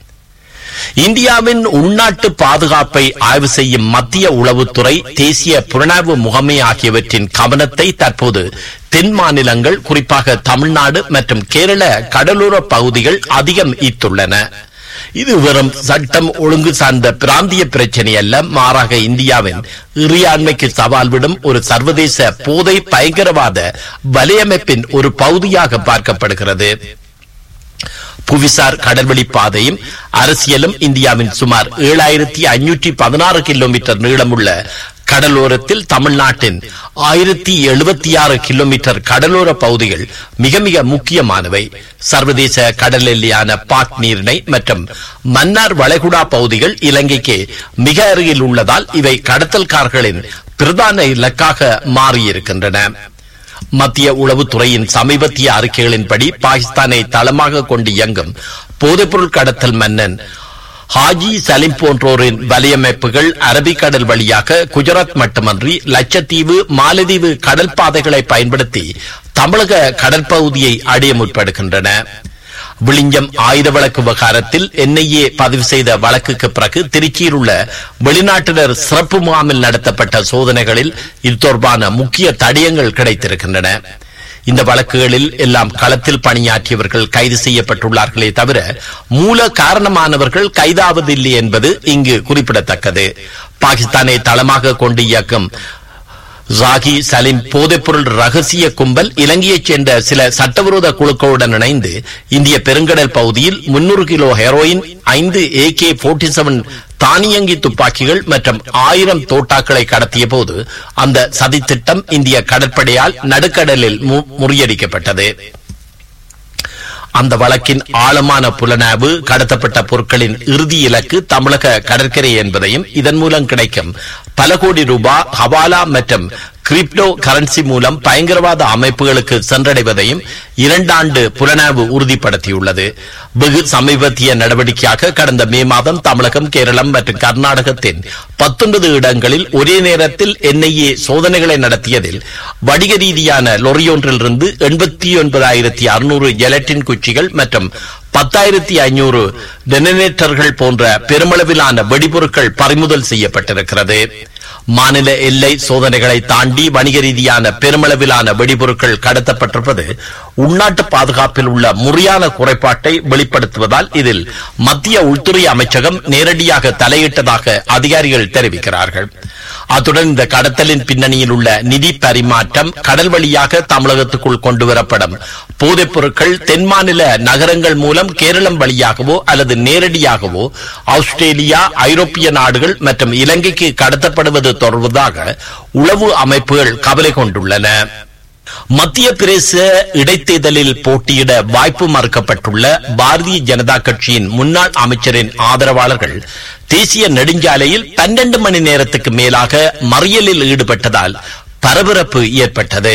இந்தியாவின் உள்நாட்டு பாதுகாப்பை ஆய்வு செய்யும் மத்திய உளவுத்துறை தேசிய புலனாய்வு முகமை ஆகியவற்றின் கவனத்தை தற்போது தென் மாநிலங்கள் குறிப்பாக தமிழ்நாடு மற்றும் கேரள கடலோர பகுதிகள் அதிகம் ஈர்த்துள்ளன இது வெறும் சட்டம் ஒழுங்கு சார்ந்த பிராந்திய பிரச்சனை அல்ல மாறாக இந்தியாவின் இறையாண்மைக்கு சவால் விடும் ஒரு சர்வதேச போதை பயங்கரவாத வலையமைப்பின் ஒரு பகுதியாக பார்க்கப்படுகிறது புவிசார் கடல்வழி பாதையும் அரசியலும் இந்தியாவின் சுமார் ஏழாயிரத்தி ஐநூற்றி பதினாறு கிலோமீட்டர் நீளமுள்ள கடலோரத்தில் தமிழ்நாட்டின் ஆயிரத்தி எழுபத்தி ஆறு கிலோமீட்டர் கடலோர பகுதிகள் மிக மிக முக்கியமானவை சர்வதேச கடல் எல்லையான பாக் நீரிணை மற்றும் மன்னார் வளைகுடா பகுதிகள் இலங்கைக்கு மிக அருகில் உள்ளதால் இவை கடத்தல்காரர்களின் பிரதான இலக்காக மாறியிருக்கின்றன மத்திய உளவுத்துறையின் சமீபத்திய அறிக்கைகளின்படி பாகிஸ்தானை தளமாக கொண்டு இயங்கும் போதைப்பொருள் கடத்தல் மன்னன் ஹாஜி சலீம் போன்றோரின் வலையமைப்புகள் அரபிக்கடல் வழியாக குஜராத் மட்டுமன்றி லட்சத்தீவு மாலத்தீவு கடல் பாதைகளை பயன்படுத்தி தமிழக கடற்பகுதியை அடைய முற்படுகின்றன விளிஞ்சம் ஆயுத வழக்கு விவகாரத்தில் என்ஐஏ பதிவு செய்த வழக்குக்கு பிறகு திருச்சியில் உள்ள வெளிநாட்டினர் சிறப்பு முகாமில் நடத்தப்பட்ட சோதனைகளில் இது தொடர்பான முக்கிய தடயங்கள் கிடைத்திருக்கின்றன இந்த வழக்குகளில் எல்லாம் களத்தில் பணியாற்றியவர்கள் கைது செய்யப்பட்டுள்ளார்களே தவிர மூல காரணமானவர்கள் கைதாவதில்லை என்பது இங்கு குறிப்பிடத்தக்கது பாகிஸ்தானை தளமாக கொண்டு இயக்கும் ஜாகி சலீம் போதைப்பொருள் ரகசிய கும்பல் இலங்கையைச் சேர்ந்த சில சட்டவிரோத குழுக்களுடன் இணைந்து இந்திய பெருங்கடல் பகுதியில் முன்னூறு கிலோ ஹெரோயின் ஐந்து ஏ கே போர்ட்டி செவன் தானியங்கி துப்பாக்கிகள் மற்றும் ஆயிரம் தோட்டாக்களை கடத்திய போது அந்த சதித்திட்டம் இந்திய கடற்படையால் நடுக்கடலில் மு- முறியடிக்கப்பட்டது அந்த வழக்கின் ஆழமான புலனாய்வு கடத்தப்பட்ட பொருட்களின் இறுதி இலக்கு தமிழக கடற்கரை என்பதையும் இதன் மூலம் கிடைக்கும் பல கோடி ரூபாய் ஹவாலா மற்றும் கிரிப்டோ கரன்சி மூலம் பயங்கரவாத அமைப்புகளுக்கு சென்றடைவதையும் இரண்டாண்டு புலனாய்வு உறுதிப்படுத்தியுள்ளது வெகு சமீபத்திய நடவடிக்கையாக கடந்த மே மாதம் தமிழகம் கேரளம் மற்றும் கர்நாடகத்தின் பத்தொன்பது இடங்களில் ஒரே நேரத்தில் என்ஐஏ சோதனைகளை நடத்தியதில் வணிக ரீதியான லொரியொன்றிலிருந்து எண்பத்தி ஒன்பதாயிரத்தி அறுநூறு ஜெலட்டின் குச்சிகள் மற்றும் பத்தாயிரத்தி ஐநூறு டெனரேட்டர்கள் போன்ற பெருமளவிலான வெடிபொருட்கள் பறிமுதல் செய்யப்பட்டிருக்கிறது மாநில எல்லை சோதனைகளை தாண்டி வணிக ரீதியான பெருமளவிலான வெடிபொருட்கள் கடத்தப்பட்டிருப்பது உள்நாட்டு பாதுகாப்பில் உள்ள முறையான குறைபாட்டை வெளிப்படுத்துவதால் இதில் மத்திய உள்துறை அமைச்சகம் நேரடியாக தலையிட்டதாக அதிகாரிகள் தெரிவிக்கிறார்கள் அத்துடன் இந்த கடத்தலின் பின்னணியில் உள்ள நிதி பரிமாற்றம் கடல் வழியாக தமிழகத்துக்குள் கொண்டுவரப்படும் போதைப் பொருட்கள் தென் மாநில நகரங்கள் மூலம் கேரளம் வழியாகவோ அல்லது நேரடியாகவோ ஆஸ்திரேலியா ஐரோப்பிய நாடுகள் மற்றும் இலங்கைக்கு கடத்தப்படுவது தொடர்வதாக உளவு அமைப்புகள் கவலை கொண்டுள்ளன மத்திய பிரதேச இடைத்தேர்தலில் போட்டியிட வாய்ப்பு மறுக்கப்பட்டுள்ள பாரதிய ஜனதா கட்சியின் முன்னாள் அமைச்சரின் ஆதரவாளர்கள் தேசிய நெடுஞ்சாலையில் பன்னெண்டு மணி நேரத்துக்கு மேலாக மறியலில் ஈடுபட்டதால் பரபரப்பு ஏற்பட்டது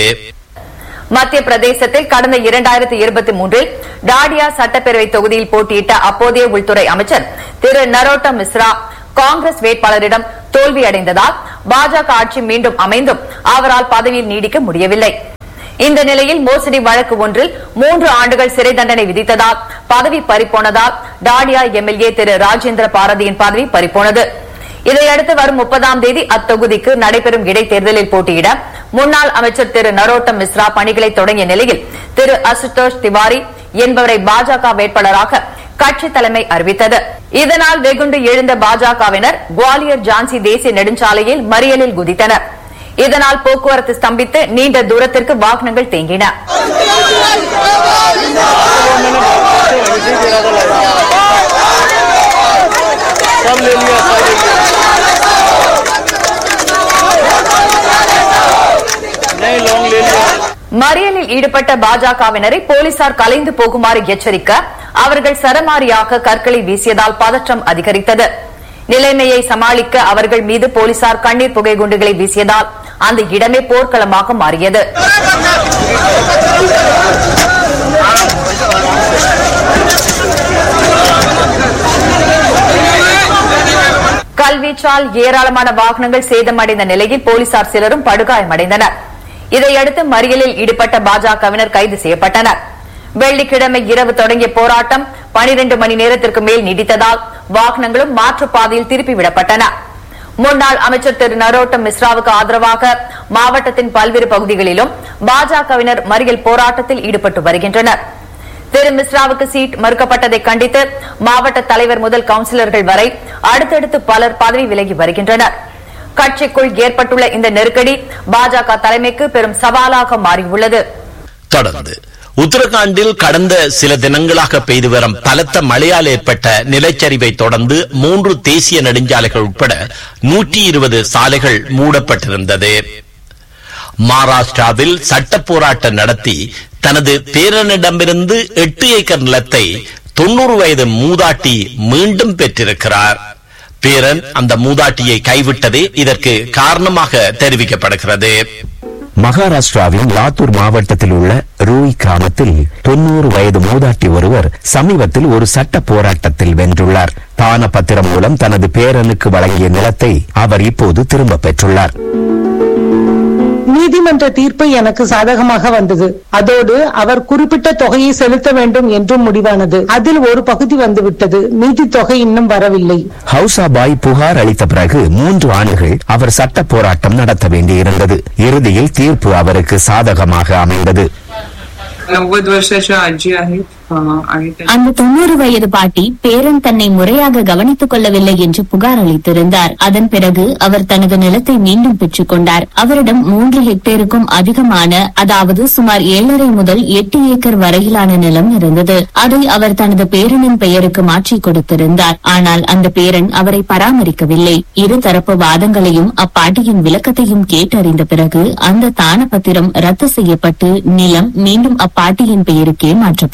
மத்திய பிரதேசத்தில் கடந்த இரண்டாயிரத்தி இருபத்தி மூன்றில் டாடியா சட்டப்பேரவை தொகுதியில் போட்டியிட்ட அப்போதைய உள்துறை அமைச்சர் திரு நரோட்டம் மிஸ்ரா காங்கிரஸ் வேட்பாளரிடம் தோல்வியடைந்ததால் பாஜக ஆட்சி மீண்டும் அமைந்தும் அவரால் பதவியில் நீடிக்க முடியவில்லை இந்த நிலையில் மோசடி வழக்கு ஒன்றில் மூன்று ஆண்டுகள் சிறை தண்டனை விதித்ததால் பதவி பறிப்போனதால் டாடியா எம்எல்ஏ திரு ராஜேந்திர பாரதியின் பதவி பறிப்போனது இதையடுத்து வரும் முப்பதாம் தேதி அத்தொகுதிக்கு நடைபெறும் இடைத்தேர்தலில் போட்டியிட முன்னாள் அமைச்சர் திரு நரோட்டம் மிஸ்ரா பணிகளை தொடங்கிய நிலையில் திரு அசுதோஷ் திவாரி என்பவரை பாஜக வேட்பாளராக கட்சி தலைமை அறிவித்தது இதனால் வெகுண்டு எழுந்த பாஜகவினர் குவாலியர் ஜான்சி தேசிய நெடுஞ்சாலையில் மறியலில் குதித்தனர் இதனால் போக்குவரத்து ஸ்தம்பித்து நீண்ட தூரத்திற்கு வாகனங்கள் தேங்கின மறியலில் ஈடுபட்ட பாஜகவினரை போலீசார் கலைந்து போகுமாறு எச்சரிக்க அவர்கள் சரமாரியாக கற்களை வீசியதால் பதற்றம் அதிகரித்தது நிலைமையை சமாளிக்க அவர்கள் மீது போலீசார் கண்ணீர் புகை குண்டுகளை வீசியதால் அந்த இடமே போர்க்களமாக மாறியது கல்வீச்சால் ஏராளமான வாகனங்கள் சேதமடைந்த நிலையில் போலீசார் சிலரும் படுகாயமடைந்தனர் இதையடுத்து மறியலில் ஈடுபட்ட பாஜகவினர் கைது செய்யப்பட்டனர் வெள்ளிக்கிழமை இரவு தொடங்கிய போராட்டம் பனிரெண்டு மணி நேரத்திற்கு மேல் நீடித்ததால் வாகனங்களும் மாற்றுப்பாதையில் திருப்பிவிடப்பட்டன முன்னாள் அமைச்சர் திரு நரோட்டம் மிஸ்ராவுக்கு ஆதரவாக மாவட்டத்தின் பல்வேறு பகுதிகளிலும் பாஜகவினர் மறியல் போராட்டத்தில் ஈடுபட்டு வருகின்றனர் திரு மிஸ்ராவுக்கு சீட் மறுக்கப்பட்டதை கண்டித்து மாவட்ட தலைவர் முதல் கவுன்சிலர்கள் வரை அடுத்தடுத்து பலர் பதவி விலகி வருகின்றனர் கட்சிக்குள் ஏற்பட்டுள்ள இந்த நெருக்கடி பாஜக தலைமைக்கு பெரும் சவாலாக மாறியுள்ளது தொடர்ந்து உத்தரகாண்டில் கடந்த சில தினங்களாக பெய்து வரும் பலத்த மழையால் ஏற்பட்ட நிலச்சரிவை தொடர்ந்து மூன்று தேசிய நெடுஞ்சாலைகள் உட்பட நூற்றி இருபது சாலைகள் மூடப்பட்டிருந்தது மகாராஷ்டிராவில் சட்ட போராட்டம் நடத்தி தனது பேரனிடமிருந்து எட்டு ஏக்கர் நிலத்தை தொண்ணூறு வயது மூதாட்டி மீண்டும் பெற்றிருக்கிறார் பேரன் அந்த மூதாட்டியை கைவிட்டதே இதற்கு காரணமாக தெரிவிக்கப்படுகிறது மகாராஷ்டிராவின் லாத்தூர் மாவட்டத்தில் உள்ள ரூய் கிராமத்தில் தொண்ணூறு வயது மூதாட்டி ஒருவர் சமீபத்தில் ஒரு சட்ட போராட்டத்தில் வென்றுள்ளார் தான பத்திரம் மூலம் தனது பேரனுக்கு வழங்கிய நிலத்தை அவர் இப்போது திரும்ப பெற்றுள்ளார் நீதிமன்ற தீர்ப்பு எனக்கு சாதகமாக வந்தது அதோடு அவர் குறிப்பிட்ட தொகையை செலுத்த வேண்டும் என்றும் முடிவானது அதில் ஒரு பகுதி வந்துவிட்டது மீதி தொகை இன்னும் வரவில்லை ஹவுசாபாய் புகார் அளித்த பிறகு மூன்று ஆண்டுகள் அவர் சட்ட போராட்டம் நடத்த வேண்டியிருந்தது இறுதியில் தீர்ப்பு அவருக்கு சாதகமாக அமைந்தது नव्वद वर्षाच्या आजी आहेत अं, आणि त्या- அந்த தொண்ணூறு வயது பாட்டி பேரன் தன்னை முறையாக கவனித்துக் கொள்ளவில்லை என்று புகார் அளித்திருந்தார் அதன் பிறகு அவர் தனது நிலத்தை மீண்டும் பெற்றுக் கொண்டார் அவரிடம் மூன்று ஹெக்டேருக்கும் அதிகமான அதாவது சுமார் ஏழரை முதல் எட்டு ஏக்கர் வரையிலான நிலம் இருந்தது அதை அவர் தனது பேரனின் பெயருக்கு மாற்றிக் கொடுத்திருந்தார் ஆனால் அந்த பேரன் அவரை பராமரிக்கவில்லை இரு தரப்பு வாதங்களையும் அப்பாட்டியின் விளக்கத்தையும் கேட்டறிந்த பிறகு அந்த தான பத்திரம் ரத்து செய்யப்பட்டு நிலம் மீண்டும் அப்பாட்டியின் பெயருக்கே மாற்றப்பட்டது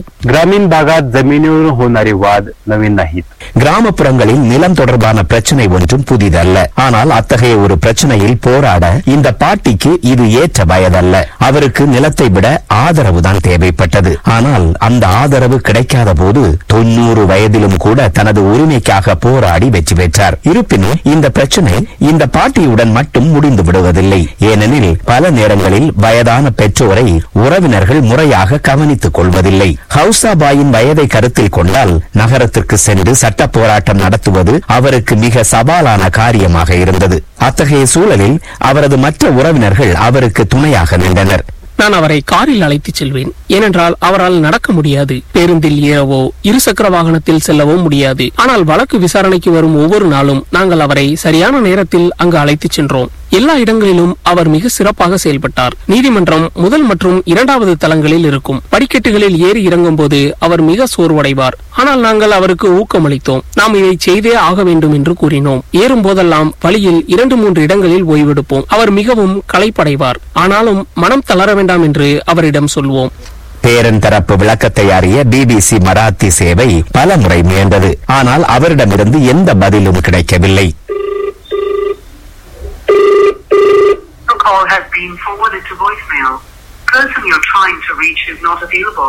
ग्रामीण भागात जमिनीवर होणारे वाद नवीन नाहीत கிராமப்புறங்களில் நிலம் தொடர்பான பிரச்சனை ஒன்றும் புதிதல்ல ஆனால் அத்தகைய ஒரு பிரச்சனையில் போராட இந்த பாட்டிக்கு இது ஏற்ற வயதல்ல அவருக்கு நிலத்தை விட ஆதரவுதான் தேவைப்பட்டது ஆனால் அந்த ஆதரவு கிடைக்காத போது தொண்ணூறு வயதிலும் கூட தனது உரிமைக்காக போராடி வெற்றி பெற்றார் இருப்பினும் இந்த பிரச்சனை இந்த பாட்டியுடன் மட்டும் முடிந்து விடுவதில்லை ஏனெனில் பல நேரங்களில் வயதான பெற்றோரை உறவினர்கள் முறையாக கவனித்துக் கொள்வதில்லை ஹவுசாபாயின் வயதை கருத்தில் கொண்டால் நகரத்திற்கு சென்று சட்ட போராட்டம் நடத்துவது அவருக்கு மிக சவாலான காரியமாக இருந்தது அத்தகைய சூழலில் அவரது மற்ற உறவினர்கள் அவருக்கு துணையாக நின்றனர் நான் அவரை காரில் அழைத்துச் செல்வேன் ஏனென்றால் அவரால் நடக்க முடியாது பேருந்தில் ஏறவோ இருசக்கர வாகனத்தில் செல்லவோ முடியாது ஆனால் வழக்கு விசாரணைக்கு வரும் ஒவ்வொரு நாளும் நாங்கள் அவரை சரியான நேரத்தில் அங்கு அழைத்துச் சென்றோம் எல்லா இடங்களிலும் அவர் மிக சிறப்பாக செயல்பட்டார் நீதிமன்றம் முதல் மற்றும் இரண்டாவது தளங்களில் இருக்கும் படிக்கட்டுகளில் ஏறி இறங்கும் போது அவர் மிக சோர்வடைவார் ஆனால் நாங்கள் அவருக்கு ஊக்கமளித்தோம் நாம் இதை செய்தே ஆக வேண்டும் என்று கூறினோம் ஏறும் போதெல்லாம் வழியில் இரண்டு மூன்று இடங்களில் ஓய்வெடுப்போம் அவர் மிகவும் களைப்படைவார் ஆனாலும் மனம் தளர வேண்டாம் என்று அவரிடம் சொல்வோம் பேரன் தரப்பு விளக்கத்தை அறிய பிபிசி மராத்தி சேவை பல முறை முயன்றது ஆனால் அவரிடமிருந்து எந்த பதிலும் கிடைக்கவில்லை Your call has been forwarded to voicemail. Person you're trying to reach is not available.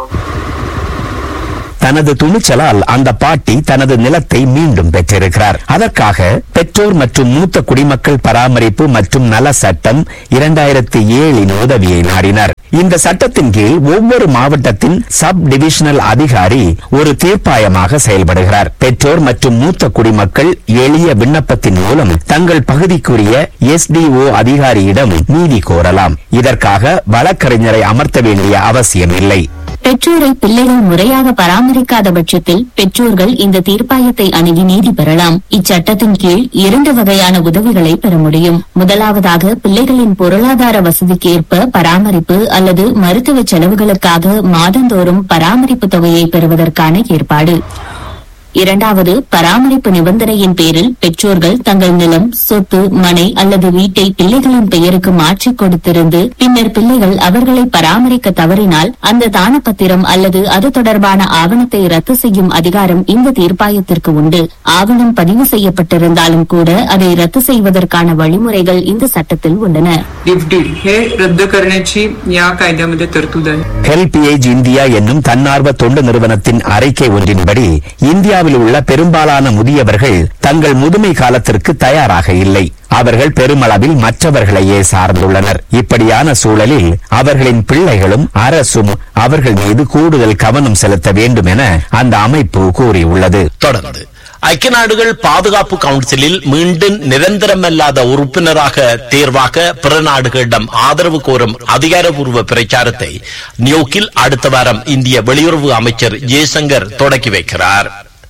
தனது துணிச்சலால் அந்த பாட்டி தனது நிலத்தை மீண்டும் பெற்றிருக்கிறார் அதற்காக பெற்றோர் மற்றும் மூத்த குடிமக்கள் பராமரிப்பு மற்றும் நல சட்டம் இரண்டாயிரத்தி ஏழின் உதவியை நாடினார் இந்த சட்டத்தின் கீழ் ஒவ்வொரு மாவட்டத்தின் சப் டிவிஷனல் அதிகாரி ஒரு தீர்ப்பாயமாக செயல்படுகிறார் பெற்றோர் மற்றும் மூத்த குடிமக்கள் எளிய விண்ணப்பத்தின் மூலம் தங்கள் பகுதிக்குரிய எஸ்டிஓ அதிகாரியிடம் நீதி கோரலாம் இதற்காக வழக்கறிஞரை அமர்த்த வேண்டிய அவசியம் இல்லை பெற்றோரை பிள்ளைகள் முறையாக பராமரிக்காத பட்சத்தில் பெற்றோர்கள் இந்த தீர்ப்பாயத்தை அணுகி நீதி பெறலாம் இச்சட்டத்தின் கீழ் இரண்டு வகையான உதவிகளை பெற முடியும் முதலாவதாக பிள்ளைகளின் பொருளாதார வசதிக்கு ஏற்ப பராமரிப்பு அல்லது மருத்துவ செலவுகளுக்காக மாதந்தோறும் பராமரிப்பு தொகையை பெறுவதற்கான ஏற்பாடு இரண்டாவது பராமரிப்பு நிபந்தனையின் பேரில் பெற்றோர்கள் தங்கள் நிலம் சொத்து மனை அல்லது வீட்டை பிள்ளைகளின் பெயருக்கு மாற்றிக் கொடுத்திருந்து பின்னர் பிள்ளைகள் அவர்களை பராமரிக்க தவறினால் அந்த தானப்பத்திரம் அல்லது அது தொடர்பான ஆவணத்தை ரத்து செய்யும் அதிகாரம் இந்த தீர்ப்பாயத்திற்கு உண்டு ஆவணம் பதிவு செய்யப்பட்டிருந்தாலும் கூட அதை ரத்து செய்வதற்கான வழிமுறைகள் இந்த சட்டத்தில் உள்ளன गिफ्ट डील हे रद्द करण्याची या कायद्यामध्ये तरतूद आहे ஹெல்ப் ஏஜ் இந்தியா என்னும் தன்னார்வ தொண்டு நிறுவனத்தின் அறிக்கை ஒன்றின்படி இந்தியாவில் உள்ள பெரும்பாலான முதியவர்கள் தங்கள் முதுமை காலத்திற்கு தயாராக இல்லை அவர்கள் பெருமளவில் மற்றவர்களையே சார்ந்துள்ளனர் இப்படியான சூழலில் அவர்களின் பிள்ளைகளும் அரசும் அவர்கள் மீது கூடுதல் கவனம் செலுத்த வேண்டும் என அந்த அமைப்பு கூறியுள்ளது தொடர்ந்து ஐக்கிய நாடுகள் பாதுகாப்பு கவுன்சிலில் மீண்டும் நிரந்தரமல்லாத உறுப்பினராக தேர்வாக பிற நாடுகளிடம் ஆதரவு கோரும் அதிகாரப்பூர்வ பிரச்சாரத்தை நியூக்கில் அடுத்த வாரம் இந்திய வெளியுறவு அமைச்சர் ஜெய்சங்கர் தொடக்கி வைக்கிறார்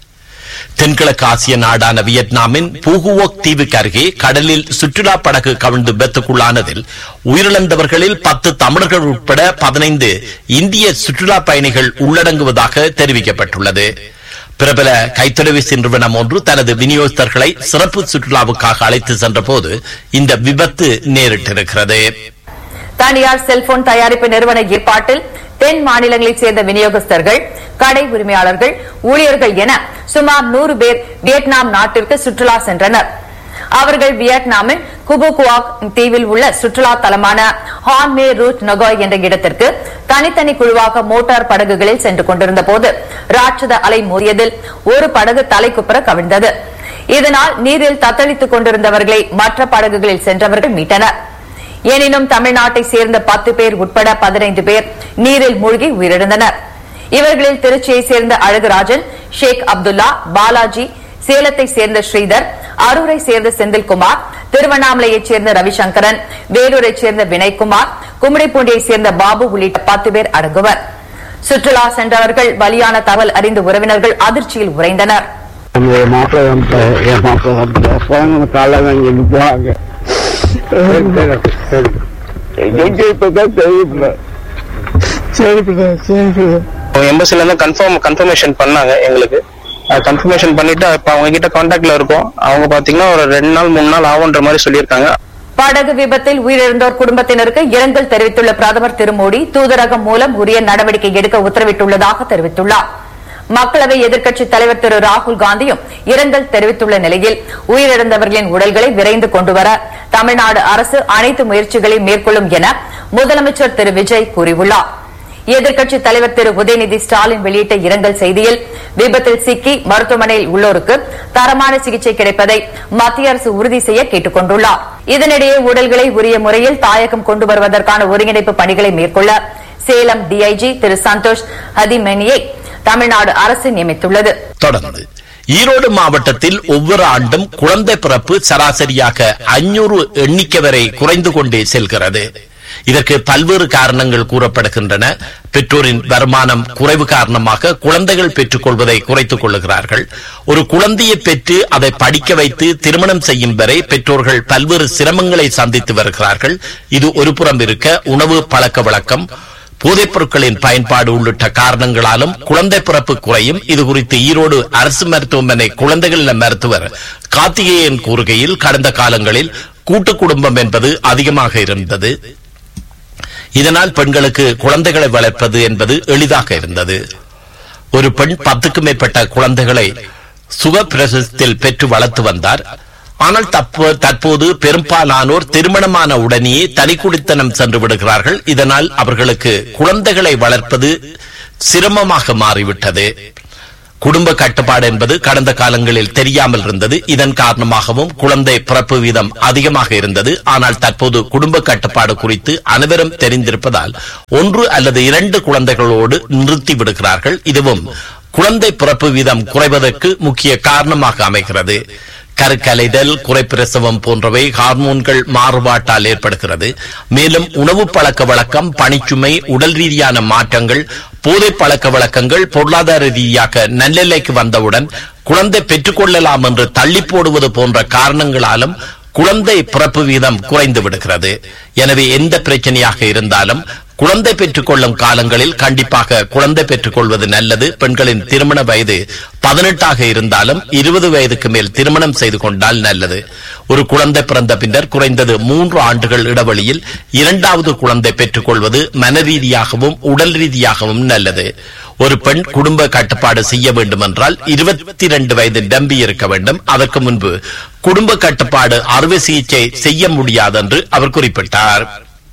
தென்கிழக்கு ஆசிய நாடான வியட்நாமின் பூகுவோக் தீவுக்கு அருகே கடலில் சுற்றுலா படகு கவிழ்ந்து விபத்துக்குள்ளானதில் உயிரிழந்தவர்களில் பத்து தமிழர்கள் உட்பட பதினைந்து இந்திய சுற்றுலா பயணிகள் உள்ளடங்குவதாக தெரிவிக்கப்பட்டுள்ளது பிரபல கைத்தொலைபேசி நிறுவனம் ஒன்று தனது விநியோகஸ்தர்களை சிறப்பு சுற்றுலாவுக்காக அழைத்து சென்றபோது இந்த விபத்து நேரிட்டிருக்கிறது தனியார் செல்போன் தயாரிப்பு நிறுவன ஏற்பாட்டில் தென் மாநிலங்களைச் சேர்ந்த விநியோகஸ்தர்கள் கடை உரிமையாளர்கள் ஊழியர்கள் என சுமார் நூறு பேர் வியட்நாம் நாட்டிற்கு சுற்றுலா சென்றனர் அவர்கள் வியட்நாமின் குபுகுவாக் தீவில் உள்ள சுற்றுலா தலமான ஹான்மே ரூட் நொகாய் என்ற இடத்திற்கு தனித்தனி குழுவாக மோட்டார் படகுகளில் சென்று கொண்டிருந்த போது ராட்சத அலை மோதியதில் ஒரு படகு தலைக்குப்புற கவிழ்ந்தது இதனால் நீரில் தத்தளித்துக் கொண்டிருந்தவர்களை மற்ற படகுகளில் சென்றவர்கள் மீட்டனர் எனினும் தமிழ்நாட்டை சேர்ந்த பத்து பேர் உட்பட பதினைந்து பேர் நீரில் மூழ்கி உயிரிழந்தனர் இவர்களில் திருச்சியை சேர்ந்த அழகுராஜன் ஷேக் அப்துல்லா பாலாஜி சேலத்தை சேர்ந்த ஸ்ரீதர் அரூரை சேர்ந்த செந்தில்குமார் திருவண்ணாமலையைச் சேர்ந்த ரவிசங்கரன் வேலூரைச் சேர்ந்த வினய்குமார் கும்மிடிப்பூண்டியைச் சேர்ந்த பாபு உள்ளிட்ட பத்து பேர் அடங்குவர் சுற்றுலா சென்றவர்கள் பலியான தகவல் அறிந்த உறவினர்கள் அதிர்ச்சியில் உறைந்தனர் என் மாப்பிள்ளை வந்து என் மாப்பிள்ளை வந்து குழந்தை காலையில் இங்கே போவாங்க எங்க இப்பதான் தெரியும் சரி பிள்ளை சரி பிள்ளை எம்பசில இருந்து கன்ஃபார்ம் கன்ஃபர்மேஷன் பண்ணாங்க எங்களுக்கு கன்ஃபர்மேஷன் பண்ணிட்டு இப்ப அவங்க கிட்ட கான்டாக்ட்ல இருக்கோம் அவங்க பாத்தீங்கன்னா ஒரு ரெண்டு நாள் மூணு நாள் ஆகுன்ற மாதிரி சொல்லியிருக்காங்க படகு விபத்தில் உயிரிழந்தோர் குடும்பத்தினருக்கு இரங்கல் தெரிவித்துள்ள பிரதமர் திரு மோடி தூதரகம் மூலம் உரிய நடவடிக்கை எடுக்க உத்தரவிட்டுள்ளதாக தெரிவித்துள்ளார் மக்களவை எதிர்க்கட்சித் தலைவர் திரு ராகுல் காந்தியும் இரங்கல் தெரிவித்துள்ள நிலையில் உயிரிழந்தவர்களின் உடல்களை விரைந்து கொண்டுவர தமிழ்நாடு அரசு அனைத்து முயற்சிகளையும் மேற்கொள்ளும் என முதலமைச்சர் திரு விஜய் கூறியுள்ளார் எதிர்க்கட்சித் தலைவர் திரு உதயநிதி ஸ்டாலின் வெளியிட்ட இரங்கல் செய்தியில் விபத்தில் சிக்கி மருத்துவமனையில் உள்ளோருக்கு தரமான சிகிச்சை கிடைப்பதை மத்திய அரசு உறுதி செய்ய கேட்டுக் கொண்டுள்ளார் இதனிடையே உடல்களை உரிய முறையில் தாயகம் கொண்டு வருவதற்கான ஒருங்கிணைப்பு பணிகளை மேற்கொள்ள சேலம் டிஐஜி திரு சந்தோஷ் ஹதிமெனியை தமிழ்நாடு அரசு நியமித்துள்ளது தொடர்ந்து ஈரோடு மாவட்டத்தில் ஒவ்வொரு ஆண்டும் குழந்தை பிறப்பு சராசரியாக அஞ்சூறு எண்ணிக்கை வரை குறைந்து கொண்டே செல்கிறது இதற்கு பல்வேறு காரணங்கள் கூறப்படுகின்றன பெற்றோரின் வருமானம் குறைவு காரணமாக குழந்தைகள் பெற்றுக் கொள்வதை குறைத்துக் கொள்ளுகிறார்கள் ஒரு குழந்தையை பெற்று அதை படிக்க வைத்து திருமணம் செய்யும் வரை பெற்றோர்கள் பல்வேறு சிரமங்களை சந்தித்து வருகிறார்கள் இது ஒரு புறம் இருக்க உணவு பழக்க வழக்கம் போதைப் பொருட்களின் பயன்பாடு உள்ளிட்ட காரணங்களாலும் குழந்தை பிறப்பு குறையும் இது குறித்து ஈரோடு அரசு மருத்துவமனை குழந்தைகள் நல மருத்துவர் கார்த்திகேயன் கூறுகையில் கடந்த காலங்களில் கூட்டு குடும்பம் என்பது அதிகமாக இருந்தது இதனால் பெண்களுக்கு குழந்தைகளை வளர்ப்பது என்பது எளிதாக இருந்தது ஒரு பெண் பத்துக்கும் மேற்பட்ட குழந்தைகளை சுகப்பிரசத்தில் பெற்று வளர்த்து வந்தார் ஆனால் தப்ப- தற்போது பெரும்பாலானோர் திருமணமான உடனேயே தனிக்குடித்தனம் சென்று விடுகிறார்கள் இதனால் அவர்களுக்கு குழந்தைகளை வளர்ப்பது சிரமமாக மாறிவிட்டது குடும்ப கட்டுப்பாடு என்பது கடந்த காலங்களில் தெரியாமல் இருந்தது இதன் காரணமாகவும் குழந்தை பிறப்பு வீதம் அதிகமாக இருந்தது ஆனால் தற்போது குடும்ப கட்டுப்பாடு குறித்து அனைவரும் தெரிந்திருப்பதால் ஒன்று அல்லது இரண்டு குழந்தைகளோடு நிறுத்தி விடுகிறார்கள் இதுவும் குழந்தை பிறப்பு வீதம் குறைவதற்கு முக்கிய காரணமாக அமைகிறது கருக்கலைதல் குறைப்பிரசவம் போன்றவை ஹார்மோன்கள் மாறுபாட்டால் ஏற்படுகிறது மேலும் உணவு பழக்க வழக்கம் பணிச்சுமை உடல் ரீதியான மாற்றங்கள் போதை பழக்க வழக்கங்கள் பொருளாதார ரீதியாக நல்லெல்லைக்கு வந்தவுடன் குழந்தை பெற்றுக்கொள்ளலாம் என்று தள்ளி போடுவது போன்ற காரணங்களாலும் குழந்தை பிறப்பு வீதம் குறைந்து விடுகிறது எனவே எந்த பிரச்சனையாக இருந்தாலும் குழந்தை பெற்றுக்கொள்ளும் காலங்களில் கண்டிப்பாக குழந்தை பெற்றுக்கொள்வது நல்லது பெண்களின் திருமண வயது பதினெட்டாக இருந்தாலும் இருபது வயதுக்கு மேல் திருமணம் செய்து கொண்டால் நல்லது ஒரு குழந்தை பிறந்த பின்னர் குறைந்தது மூன்று ஆண்டுகள் இடைவெளியில் இரண்டாவது குழந்தை பெற்றுக்கொள்வது மன ரீதியாகவும் உடல் ரீதியாகவும் நல்லது ஒரு பெண் குடும்ப கட்டுப்பாடு செய்ய வேண்டும் என்றால் இருபத்தி இரண்டு வயது டம்பி இருக்க வேண்டும் அதற்கு முன்பு குடும்ப கட்டுப்பாடு அறுவை சிகிச்சை செய்ய முடியாது என்று அவர் குறிப்பிட்டார்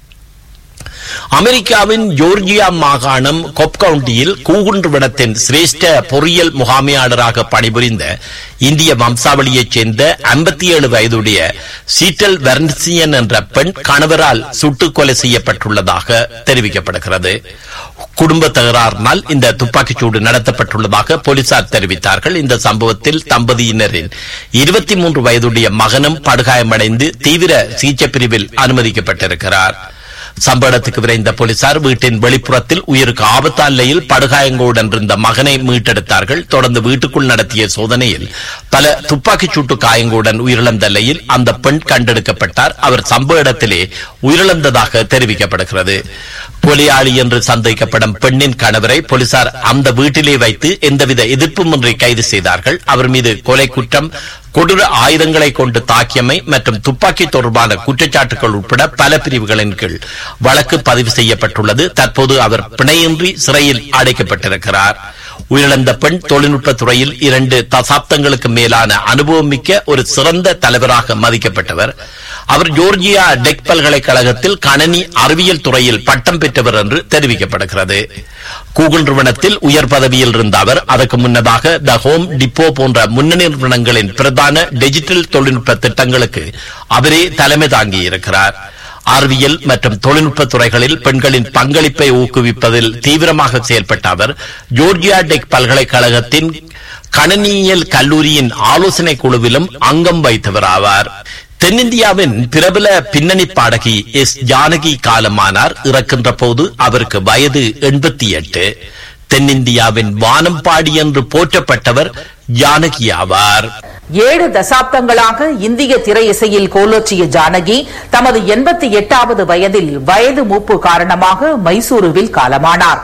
அமெரிக்காவின் ஜோர்ஜியா மாகாணம் கொப் கவுண்டியில் கூகுன்றுவிடத்தின் சிரேஷ்ட பொறியியல் முகாமையாளராக பணிபுரிந்த இந்திய வம்சாவளியைச் சேர்ந்த 57 வயதுடைய சீட்டல் வெர்ன்சியன் என்ற பெண் கணவரால் சுட்டுக் கொலை செய்யப்பட்டுள்ளதாக தெரிவிக்கப்படுகிறது குடும்ப தகராறினால் இந்த துப்பாக்கிச்சூடு நடத்தப்பட்டுள்ளதாக போலீசார் தெரிவித்தார்கள் இந்த சம்பவத்தில் தம்பதியினரின் இருபத்தி மூன்று வயதுடைய மகனும் படுகாயமடைந்து தீவிர சிகிச்சை பிரிவில் அனுமதிக்கப்பட்டிருக்கிறார் சம்பவ இடத்துக்கு விரைந்த போலீசார் வீட்டின் வெளிப்புறத்தில் உயிருக்கு ஆபத்தான நிலையில் படுகாயங்களுடன் இருந்த மகனை மீட்டெடுத்தார்கள் தொடர்ந்து வீட்டுக்குள் நடத்திய சோதனையில் பல துப்பாக்கிச் சூட்டு காயங்களுடன் உயிரிழந்த நிலையில் அந்த பெண் கண்டெடுக்கப்பட்டார் அவர் சம்பவ இடத்திலே உயிரிழந்ததாக தெரிவிக்கப்படுகிறது கொலையாளி என்று சந்தேகிக்கப்படும் பெண்ணின் கணவரை போலீசார் அந்த வீட்டிலே வைத்து எந்தவித எதிர்ப்புமின்றி கைது செய்தார்கள் அவர் மீது கொலை குற்றம் கொடூர ஆயுதங்களை கொண்டு தாக்கியமை மற்றும் துப்பாக்கி தொடர்பான குற்றச்சாட்டுகள் உட்பட பல பிரிவுகளின் கீழ் வழக்கு பதிவு செய்யப்பட்டுள்ளது தற்போது அவர் பிணையின்றி சிறையில் அடைக்கப்பட்டிருக்கிறார் உயிரிழந்த பெண் தொழில்நுட்ப துறையில் இரண்டு தசாப்தங்களுக்கு மேலான அனுபவம் மிக்க ஒரு சிறந்த தலைவராக மதிக்கப்பட்டவர் அவர் ஜோர்ஜியா டெக் பல்கலைக்கழகத்தில் கணனி அறிவியல் துறையில் பட்டம் பெற்றவர் என்று தெரிவிக்கப்படுகிறது கூகுள் நிறுவனத்தில் உயர் பதவியில் இருந்த அவர் அதற்கு முன்னதாக த ஹோம் டிப்போ போன்ற முன்னணி நிறுவனங்களின் பிரதான டிஜிட்டல் தொழில்நுட்ப திட்டங்களுக்கு அவரே தலைமை தாங்கியிருக்கிறார் அறிவியல் மற்றும் தொழில்நுட்ப துறைகளில் பெண்களின் பங்களிப்பை ஊக்குவிப்பதில் தீவிரமாக செயல்பட்ட அவர் ஜோர்ஜியா டெக் பல்கலைக்கழகத்தின் கணனியியல் கல்லூரியின் ஆலோசனை குழுவிலும் அங்கம் வைத்தவர் ஆவார் தென்னிந்தியாவின் பிரபல பின்னணி பாடகி எஸ் ஜானகி காலமானார் இறக்கின்ற போது அவருக்கு வயது எண்பத்தி எட்டு தென்னிந்தியாவின் வானம்பாடி என்று போற்றப்பட்டவர் ஜானகி ஆவார் ஏழு தசாப்தங்களாக இந்திய திரை இசையில் கோலோச்சிய ஜானகி தமது எண்பத்தி எட்டாவது வயதில் வயது மூப்பு காரணமாக மைசூருவில் காலமானார்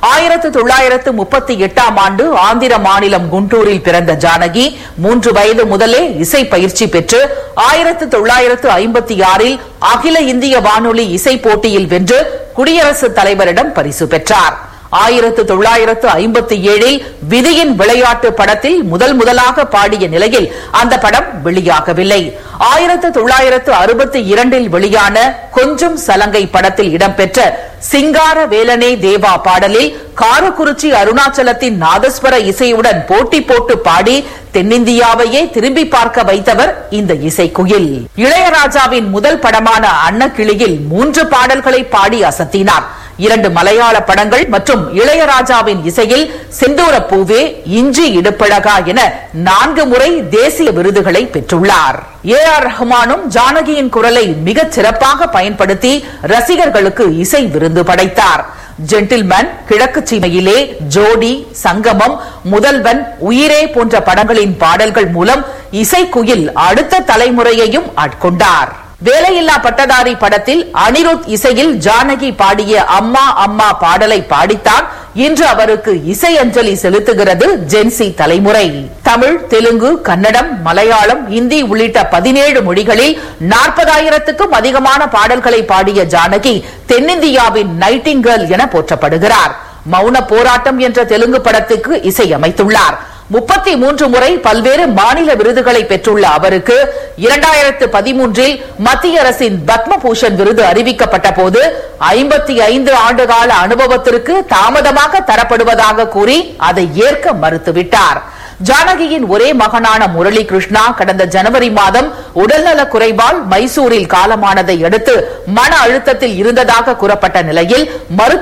ஆயிரத்து தொள்ளாயிரத்து முப்பத்தி எட்டாம் ஆண்டு ஆந்திர மாநிலம் குண்டூரில் பிறந்த ஜானகி மூன்று வயது முதலே இசை பயிற்சி பெற்று ஆயிரத்து தொள்ளாயிரத்து ஐம்பத்தி ஆறில் அகில இந்திய வானொலி இசை போட்டியில் வென்று குடியரசுத் தலைவரிடம் பரிசு பெற்றார் ஆயிரத்து தொள்ளாயிரத்து ஐம்பத்தி ஏழில் விதியின் விளையாட்டு படத்தில் முதல் முதலாக பாடிய நிலையில் அந்த படம் வெளியாகவில்லை ஆயிரத்து தொள்ளாயிரத்து அறுபத்தி இரண்டில் வெளியான கொஞ்சம் சலங்கை படத்தில் இடம்பெற்ற சிங்கார வேலனே தேவா பாடலில் காரக்குறிச்சி அருணாச்சலத்தின் நாதஸ்வர இசையுடன் போட்டி போட்டு பாடி தென்னிந்தியாவையே திரும்பி பார்க்க வைத்தவர் இந்த இசைக்குயில் இளையராஜாவின் முதல் படமான அன்னக்கிளியில் மூன்று பாடல்களை பாடி அசத்தினார் இரண்டு மலையாள படங்கள் மற்றும் இளையராஜாவின் இசையில் செந்தூர பூவே இஞ்சி இடுப்பழகா என நான்கு முறை தேசிய விருதுகளை பெற்றுள்ளார் ஏ ஆர் ரஹ்மானும் ஜானகியின் குரலை மிகச் சிறப்பாக பயன்படுத்தி ரசிகர்களுக்கு இசை விருந்து படைத்தார் ஜென்டில்மேன் கிழக்கு சீமையிலே ஜோடி சங்கமம் முதல்வன் உயிரே போன்ற படங்களின் பாடல்கள் மூலம் இசைக்குயில் அடுத்த தலைமுறையையும் ஆட்கொண்டார் வேலையில்லா பட்டதாரி படத்தில் அனிருத் இசையில் ஜானகி பாடிய அம்மா அம்மா பாடலை பாடித்தான் இன்று அவருக்கு இசை அஞ்சலி செலுத்துகிறது ஜென்சி தலைமுறை தமிழ் தெலுங்கு கன்னடம் மலையாளம் இந்தி உள்ளிட்ட பதினேழு மொழிகளில் நாற்பதாயிரத்துக்கும் அதிகமான பாடல்களை பாடிய ஜானகி தென்னிந்தியாவின் நைட்டிங்கேர்ள் என போற்றப்படுகிறார் மௌன போராட்டம் என்ற தெலுங்கு படத்துக்கு இசையமைத்துள்ளார் முப்பத்தி மூன்று முறை பல்வேறு மாநில விருதுகளை பெற்றுள்ள அவருக்கு இரண்டாயிரத்து பதிமூன்றில் மத்திய அரசின் பத்மபூஷன் விருது அறிவிக்கப்பட்ட போது ஐம்பத்தி ஐந்து ஆண்டுகால அனுபவத்திற்கு தாமதமாக தரப்படுவதாக கூறி அதை ஏற்க மறுத்துவிட்டார் ஜானகியின் ஒரே மகனான முரளி கிருஷ்ணா கடந்த ஜனவரி மாதம் உடல்நலக் குறைவால் மைசூரில் காலமானதை அடுத்து மன அழுத்தத்தில் இருந்ததாக கூறப்பட்ட நிலையில் மருத்துவ